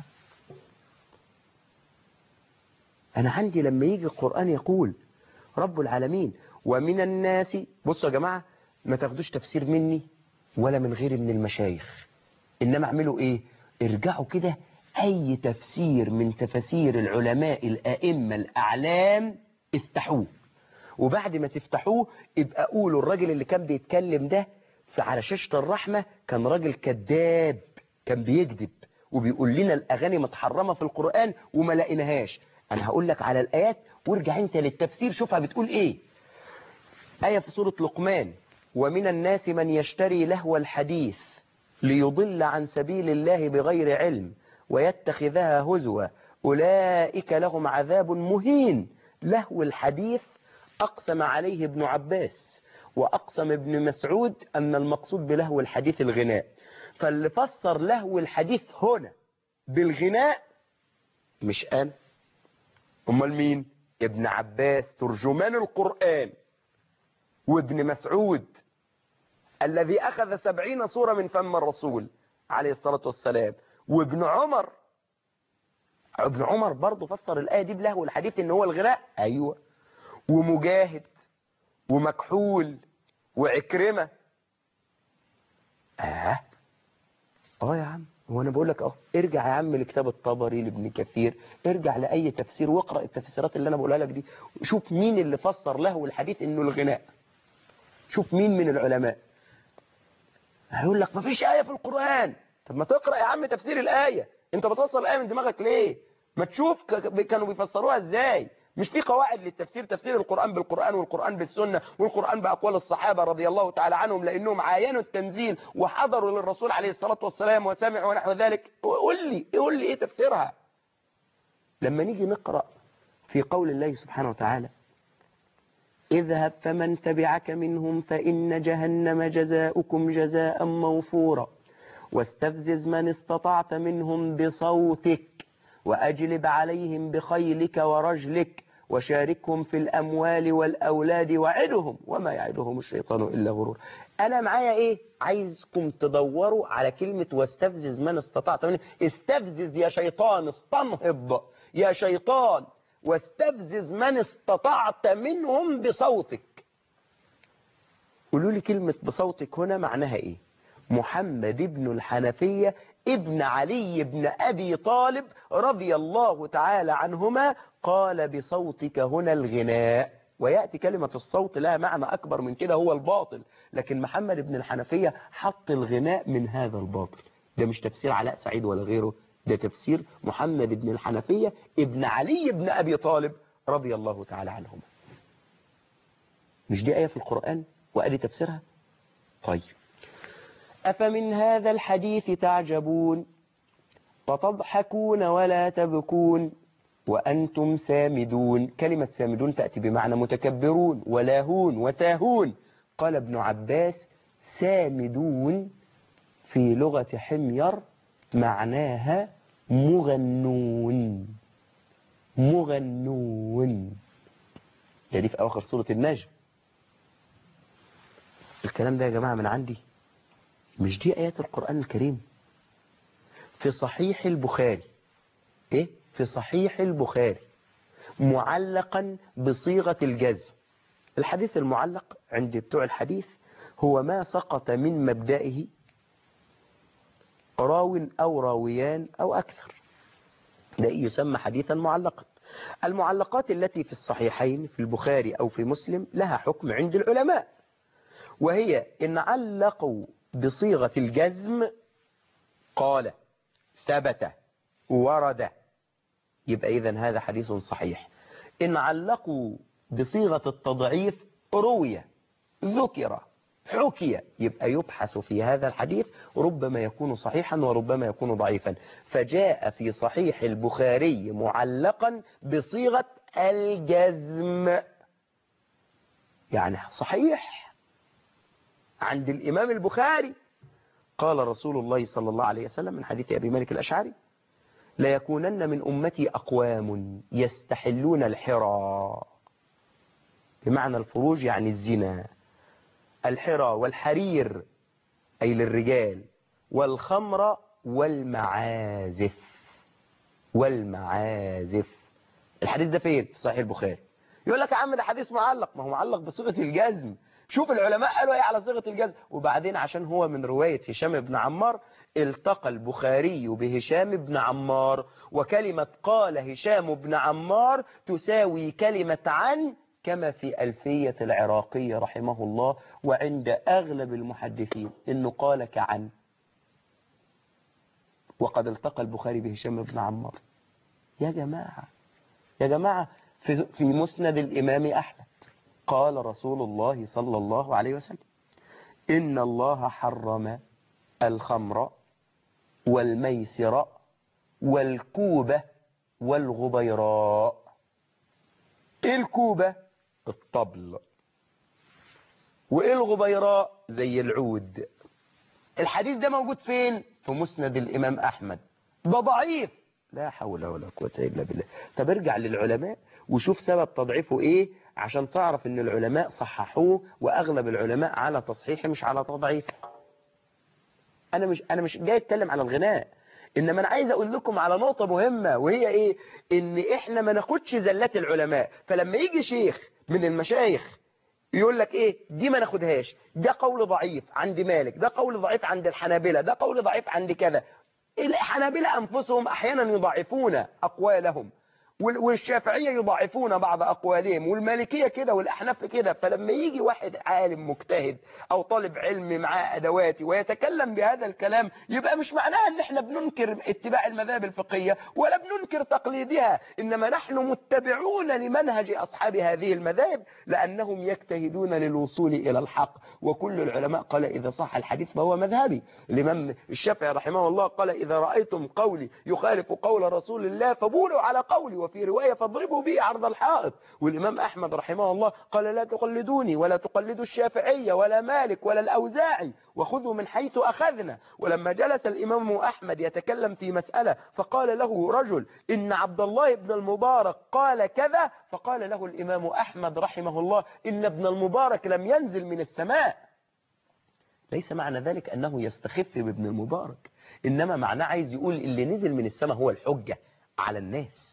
أنا عندي لما يجي القرآن يقول رب العالمين ومن الناس بصوا يا جماعة ما تاخدوش تفسير مني ولا من غيري من المشايخ إنما اعملوا إيه ارجعوا كده أي تفسير من تفاسير العلماء الأئمة الأعلام افتحوه وبعد ما تفتحوه ابقى قولوا الراجل اللي كان بيتكلم ده في على شاشة الرحمة كان راجل كذاب كان بيكذب وبيقول لنا الأغاني متحرمة في القرآن وما لقيناهاش أنا هقول لك على الآيات وارجع أنت للتفسير شوفها بتقول إيه آية في سورة لقمان ومن الناس من يشتري لهو الحديث ليضل عن سبيل الله بغير علم ويتخذها هزوا أولئك لهم عذاب مهين لهو الحديث أقسم عليه ابن عباس وأقسم ابن مسعود أن المقصود بلهو الحديث الغناء فاللي فسر لهو الحديث هنا بالغناء مش أنا أمال مين ابن عباس ترجمان القرآن وابن مسعود الذي أخذ سبعين صورة من فم الرسول عليه الصلاة والسلام وابن عمر ابن عمر برضه فسر الآية دي بلهو الحديث ان هو الغناء ايوه ومجاهد ومكحول وعكرمة اه اه يا عم هو انا بقول لك اهو ارجع يا عم لكتاب الطبري لابن كثير ارجع لاي تفسير واقرا التفسيرات اللي انا بقولها لك دي شوف مين اللي فسر له الحديث انه الغناء شوف مين من العلماء هيقول لك مفيش آية في القرآن طب ما تقرأ يا عم تفسير الآية انت بتفسر الآية من دماغك ليه ما تشوف ك- كانوا بيفسروها ازاي مش في قواعد للتفسير تفسير القرآن بالقرآن والقرآن بالسنة والقرآن بأقوال الصحابة رضي الله تعالى عنهم لأنهم عاينوا التنزيل وحضروا للرسول عليه الصلاة والسلام وسمعوا ونحو ذلك قول لي قول لي ايه تفسيرها لما نيجي نقرأ في قول الله سبحانه وتعالى اذهب فمن تبعك منهم فإن جهنم جزاؤكم جزاء موفورا واستفزز من استطعت منهم بصوتك وأجلب عليهم بخيلك ورجلك وشاركهم في الأموال والأولاد وعدهم وما يعدهم الشيطان إلا غرور أنا معايا إيه عايزكم تدوروا على كلمة واستفزز من استطعت منهم استفزز يا شيطان استنهض يا شيطان واستفزز من استطعت منهم بصوتك قولوا لي كلمة بصوتك هنا معناها ايه محمد ابن الحنفية ابن علي بن أبي طالب رضي الله تعالى عنهما قال بصوتك هنا الغناء ويأتي كلمة الصوت لها معنى أكبر من كده هو الباطل لكن محمد بن الحنفية حط الغناء من هذا الباطل ده مش تفسير علاء سعيد ولا غيره ده تفسير محمد بن الحنفية ابن علي بن أبي طالب رضي الله تعالى عنهما مش دي آية في القرآن وأدي تفسيرها طيب أفمن هذا الحديث تعجبون وتضحكون ولا تبكون وأنتم سامدون كلمة سامدون تأتي بمعنى متكبرون ولاهون وساهون قال ابن عباس سامدون في لغة حمير معناها مغنون مغنون ده دي في أواخر سورة النجم الكلام ده يا جماعة من عندي مش دي آيات القرآن الكريم في صحيح البخاري إيه؟ في صحيح البخاري معلقا بصيغة الجزم الحديث المعلق عند بتوع الحديث هو ما سقط من مبدئه راو أو راويان أو أكثر ده يسمى حديثا معلقا المعلقات التي في الصحيحين في البخاري أو في مسلم لها حكم عند العلماء وهي إن علقوا بصيغة الجزم قال ثبت ورد يبقى إذا هذا حديث صحيح إن علقوا بصيغة التضعيف روي ذكر حكي يبقى يبحث في هذا الحديث ربما يكون صحيحا وربما يكون ضعيفا فجاء في صحيح البخاري معلقا بصيغة الجزم يعني صحيح عند الإمام البخاري قال رسول الله صلى الله عليه وسلم من حديث أبي مالك الأشعري ليكونن من أمتي أقوام يستحلون الحرى بمعنى الفروج يعني الزنا الحرى والحرير أي للرجال والخمر والمعازف والمعازف الحديث ده فين في صحيح البخاري يقول لك يا عم ده حديث معلق ما هو معلق بصيغة الجزم شوف العلماء قالوا ايه على صيغة الجزم وبعدين عشان هو من رواية هشام بن عمار التقى البخاري بهشام بن عمار وكلمة قال هشام بن عمار تساوي كلمة عن كما في ألفية العراقي رحمه الله وعند أغلب المحدثين إنه قال كعن وقد التقى البخاري بهشام بن عمار يا جماعة يا جماعة في, في مسند الإمام أحمد قال رسول الله صلى الله عليه وسلم إن الله حرم الخمر والميسر والكوبة والغبيراء إيه الكوبة الطبل وإيه الغبيراء زي العود الحديث ده موجود فين في مسند الإمام أحمد ده ضعيف لا حول ولا قوة إلا بالله طب ارجع للعلماء وشوف سبب تضعيفه إيه عشان تعرف ان العلماء صححوه واغلب العلماء على تصحيحه مش على تضعيفه انا مش انا مش جاي اتكلم على الغناء انما انا عايز اقول لكم على نقطة مهمة وهي ايه ان احنا ما ناخدش زلات العلماء فلما يجي شيخ من المشايخ يقول لك ايه دي ما ناخدهاش ده قول ضعيف عند مالك ده قول ضعيف عند الحنابلة ده قول ضعيف عند كذا الحنابلة انفسهم احيانا يضعفون اقوالهم وال- والشافعية يضاعفون بعض أقوالهم والمالكية كده والأحناف كده فلما يجي واحد عالم مجتهد أو طالب علم معاه أدواتي ويتكلم بهذا الكلام يبقى مش معناها أن احنا بننكر اتباع المذاهب الفقهية ولا بننكر تقليدها إنما نحن متبعون لمنهج أصحاب هذه المذاهب لأنهم يجتهدون للوصول إلى الحق وكل العلماء قال إذا صح الحديث فهو مذهبي الإمام الشافعي رحمه الله قال إذا رأيتم قولي يخالف قول رسول الله فبولوا على قولي وفي رواية فاضربوا به عرض الحائط والإمام أحمد رحمه الله قال لا تقلدوني ولا تقلدوا الشافعية ولا مالك ولا الأوزاعي وخذوا من حيث أخذنا ولما جلس الإمام أحمد يتكلم في مسألة فقال له رجل إن عبد الله بن المبارك قال كذا فقال له الإمام أحمد رحمه الله إن ابن المبارك لم ينزل من السماء ليس معنى ذلك أنه يستخف بابن المبارك إنما معناه عايز يقول اللي نزل من السماء هو الحجة على الناس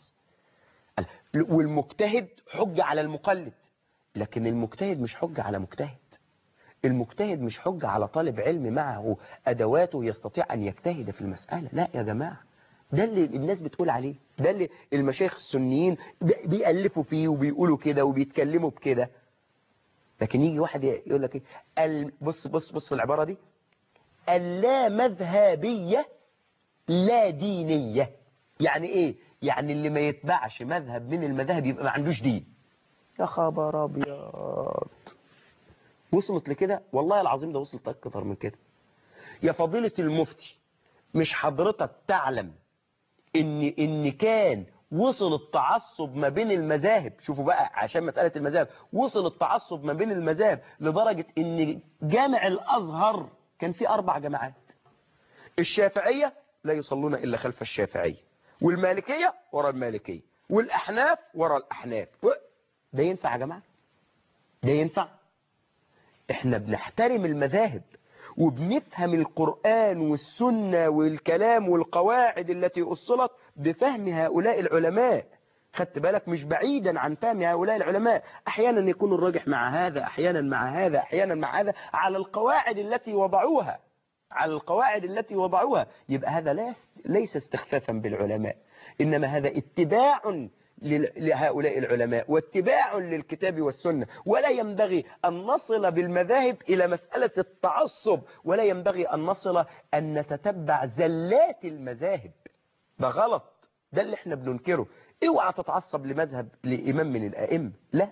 والمجتهد حجة على المقلد لكن المجتهد مش حجة على مجتهد المجتهد مش حجة على طالب علم معه أدواته يستطيع أن يجتهد في المسألة لا يا جماعة ده اللي الناس بتقول عليه ده اللي المشايخ السنيين بيألفوا فيه وبيقولوا كده وبيتكلموا بكده لكن يجي واحد يقول لك ايه بص بص بص العبارة دي اللا مذهبية لا دينية يعني ايه يعني اللي ما يتبعش مذهب من المذاهب يبقى ما عندوش دين يا خبر ابيض وصلت لكده والله العظيم ده وصلت اكتر من كده يا فضيلة المفتي مش حضرتك تعلم ان ان كان وصل التعصب ما بين المذاهب شوفوا بقى عشان مسألة المذاهب وصل التعصب ما بين المذاهب لدرجة ان جامع الازهر كان فيه اربع جماعات الشافعية لا يصلون الا خلف الشافعية والمالكية ورا المالكية والأحناف ورا الأحناف ده ينفع يا جماعة ده ينفع احنا بنحترم المذاهب وبنفهم القرآن والسنة والكلام والقواعد التي أصلت بفهم هؤلاء العلماء خدت بالك مش بعيدا عن فهم هؤلاء العلماء احيانا يكون الراجح مع هذا احيانا مع هذا احيانا مع هذا على القواعد التي وضعوها على القواعد التي وضعوها يبقى هذا ليس استخفافا بالعلماء إنما هذا اتباع لهؤلاء العلماء واتباع للكتاب والسنة ولا ينبغي أن نصل بالمذاهب إلى مسألة التعصب ولا ينبغي أن نصل أن نتتبع زلات المذاهب ده غلط ده اللي احنا بننكره اوعى تتعصب لمذهب لإمام من الأئمة لا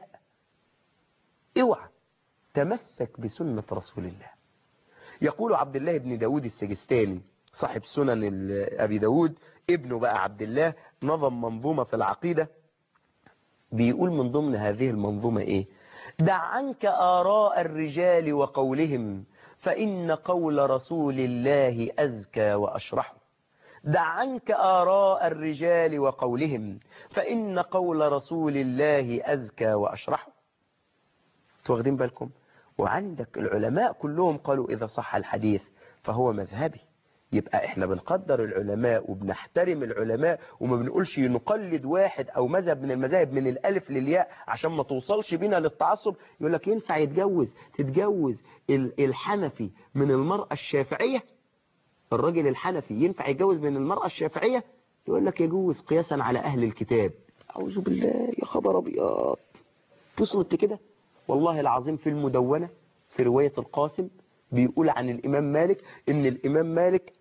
اوعى تمسك بسنة رسول الله يقول عبد الله بن داود السجستاني صاحب سنن أبي داود ابنه بقى عبد الله نظم منظومة في العقيدة بيقول من ضمن هذه المنظومة ايه دع عنك آراء الرجال وقولهم فإن قول رسول الله أزكى وأشرح دع عنك آراء الرجال وقولهم فإن قول رسول الله أزكى وأشرح واخدين بالكم وعندك العلماء كلهم قالوا إذا صح الحديث فهو مذهبي يبقى احنا بنقدر العلماء وبنحترم العلماء وما بنقولش نقلد واحد او مذهب من المذاهب من الالف للياء عشان ما توصلش بينا للتعصب يقول لك ينفع يتجوز تتجوز الحنفي من المرأة الشافعية الراجل الحنفي ينفع يتجوز من المرأة الشافعية يقول لك يجوز قياسا على اهل الكتاب اعوذ بالله يا خبر ابيض وصلت كده والله العظيم في المدونة في رواية القاسم بيقول عن الإمام مالك إن الإمام مالك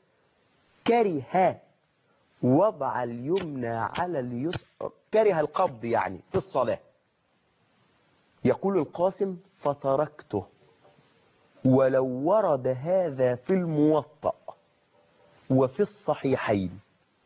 كره وضع اليمنى على اليسرى كره القبض يعني في الصلاة يقول القاسم فتركته ولو ورد هذا في الموطأ وفي الصحيحين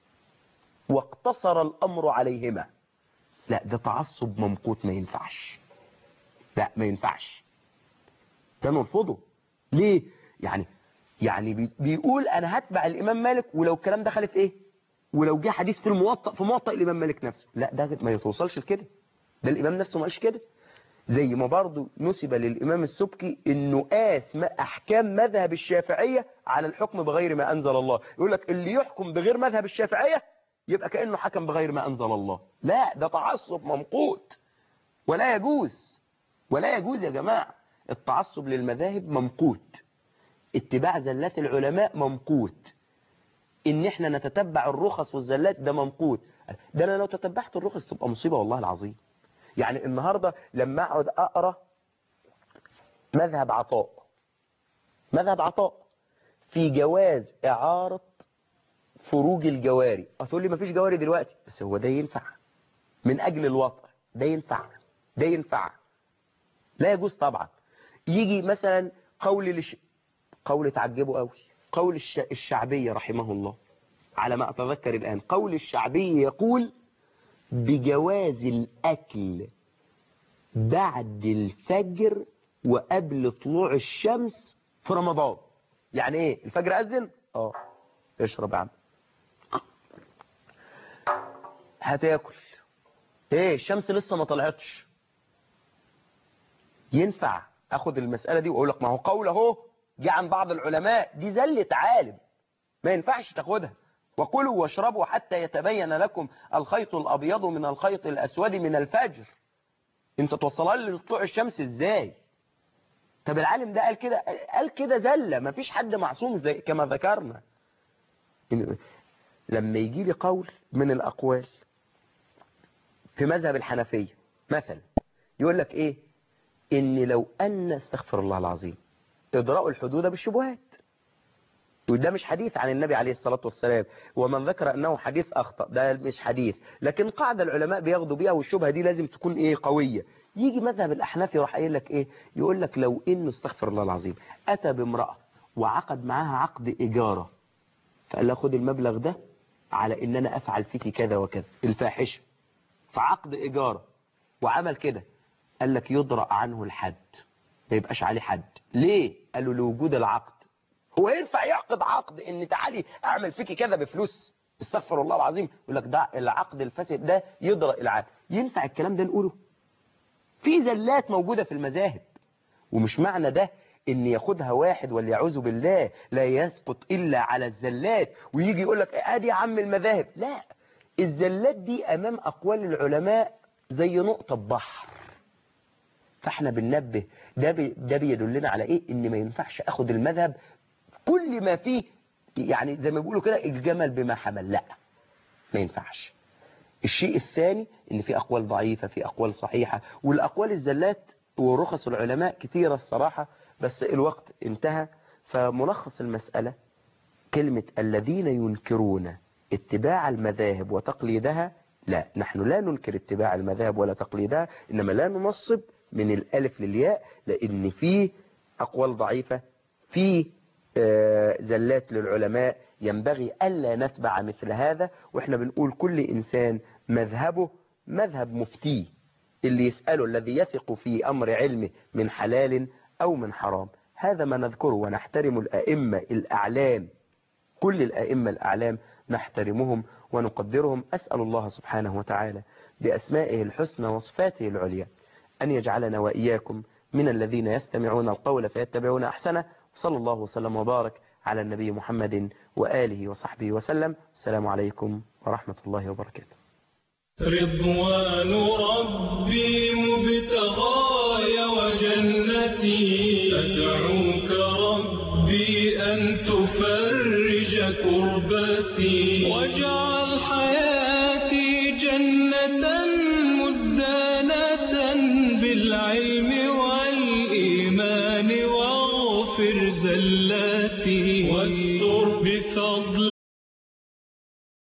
واقتصر الأمر عليهما لا ده تعصب ممقوت ما ينفعش لا ما ينفعش ده نرفضه ليه يعني يعني بيقول انا هتبع الامام مالك ولو الكلام ده خالف ايه ولو جه حديث في الموطأ في موطأ الامام مالك نفسه لا ده ما يتوصلش لكده ده الامام نفسه ما قالش كده زي ما برضو نسب للإمام السبكي أنه قاس ما أحكام مذهب الشافعية على الحكم بغير ما أنزل الله يقول لك اللي يحكم بغير مذهب الشافعية يبقى كأنه حكم بغير ما أنزل الله لا ده تعصب ممقوت ولا يجوز ولا يجوز يا جماعة التعصب للمذاهب ممقوت اتباع زلات العلماء ممقوت ان احنا نتتبع الرخص والزلات ده ممقوت ده انا لو تتبعت الرخص تبقى مصيبة والله العظيم يعني النهاردة لما اقعد اقرا مذهب عطاء مذهب عطاء في جواز اعارة فروج الجواري هتقول لي مفيش جواري دلوقتي بس هو ده ينفع من اجل الوطء ده ينفع ده ينفع لا يجوز طبعا يجي مثلا قول لش... قول تعجبه قوي قول الش... الشعبية رحمه الله على ما أتذكر الآن قول الشعبي يقول بجواز الأكل بعد الفجر وقبل طلوع الشمس في رمضان يعني ايه الفجر أذن اه اشرب يا عم هتاكل ايه الشمس لسه ما طلعتش ينفع اخد المسألة دي واقول لك ما هو قول اهو جه عن بعض العلماء دي زلة عالم ما ينفعش تاخدها وكلوا واشربوا حتى يتبين لكم الخيط الأبيض من الخيط الأسود من الفجر انت توصلها لي لطلوع الشمس ازاي طب العالم ده قال كده قال كده زلة ما فيش حد معصوم زي كما ذكرنا لما يجي لي قول من الأقوال في مذهب الحنفية مثلا يقول لك ايه ان لو ان استغفر الله العظيم اضراء الحدود بالشبهات وده مش حديث عن النبي عليه الصلاة والسلام ومن ذكر أنه حديث أخطأ ده مش حديث لكن قاعدة العلماء بياخدوا بيها والشبهة دي لازم تكون إيه قوية يجي مذهب الأحناف يروح قايل لك إيه يقول لك لو إنه استغفر الله العظيم أتى بامرأة وعقد معاها عقد إجارة فقال لها خد المبلغ ده على إن أنا أفعل فيك كذا وكذا الفاحشة فعقد إجارة وعمل كده قال لك يضرأ عنه الحد ما يبقاش عليه حد ليه قالوا لوجود العقد هو ينفع يعقد عقد ان تعالي اعمل فيكي كذا بفلوس استغفر الله العظيم يقول لك ده العقد الفاسد ده يضرأ العقد ينفع الكلام ده نقوله في زلات موجودة في المذاهب ومش معنى ده ان ياخدها واحد واليعوذ بالله لا يسقط الا على الزلات ويجي يقول لك ادي يا عم المذاهب لا الزلات دي امام اقوال العلماء زي نقطة بحر فاحنا بننبه ده بي ده بيدلنا على ايه ان ما ينفعش اخد المذهب كل ما فيه يعني زي ما بيقولوا كده الجمل بما حمل لا ما ينفعش الشيء الثاني ان في اقوال ضعيفة في اقوال صحيحة والاقوال الزلات ورخص العلماء كتيرة الصراحة بس الوقت انتهى فملخص المسألة كلمة الذين ينكرون اتباع المذاهب وتقليدها لا نحن لا ننكر اتباع المذاهب ولا تقليدها إنما لا ننصب من الألف للياء لأن فيه أقوال ضعيفة فيه زلات للعلماء ينبغي ألا نتبع مثل هذا وإحنا بنقول كل إنسان مذهبه مذهب مفتيه اللي يسأله الذي يثق في أمر علمه من حلال أو من حرام هذا ما نذكره ونحترم الأئمة الأعلام كل الأئمة الأعلام نحترمهم ونقدرهم أسأل الله سبحانه وتعالى بأسمائه الحسنى وصفاته العليا أن يجعلنا وإياكم من الذين يستمعون القول فيتبعون أحسنه صلى الله وسلم وبارك على النبي محمد وآله وصحبه وسلم السلام عليكم ورحمة الله وبركاته رضوان ربي مبتغاي وجنتي أدعوك ربي أن تفرج كربتي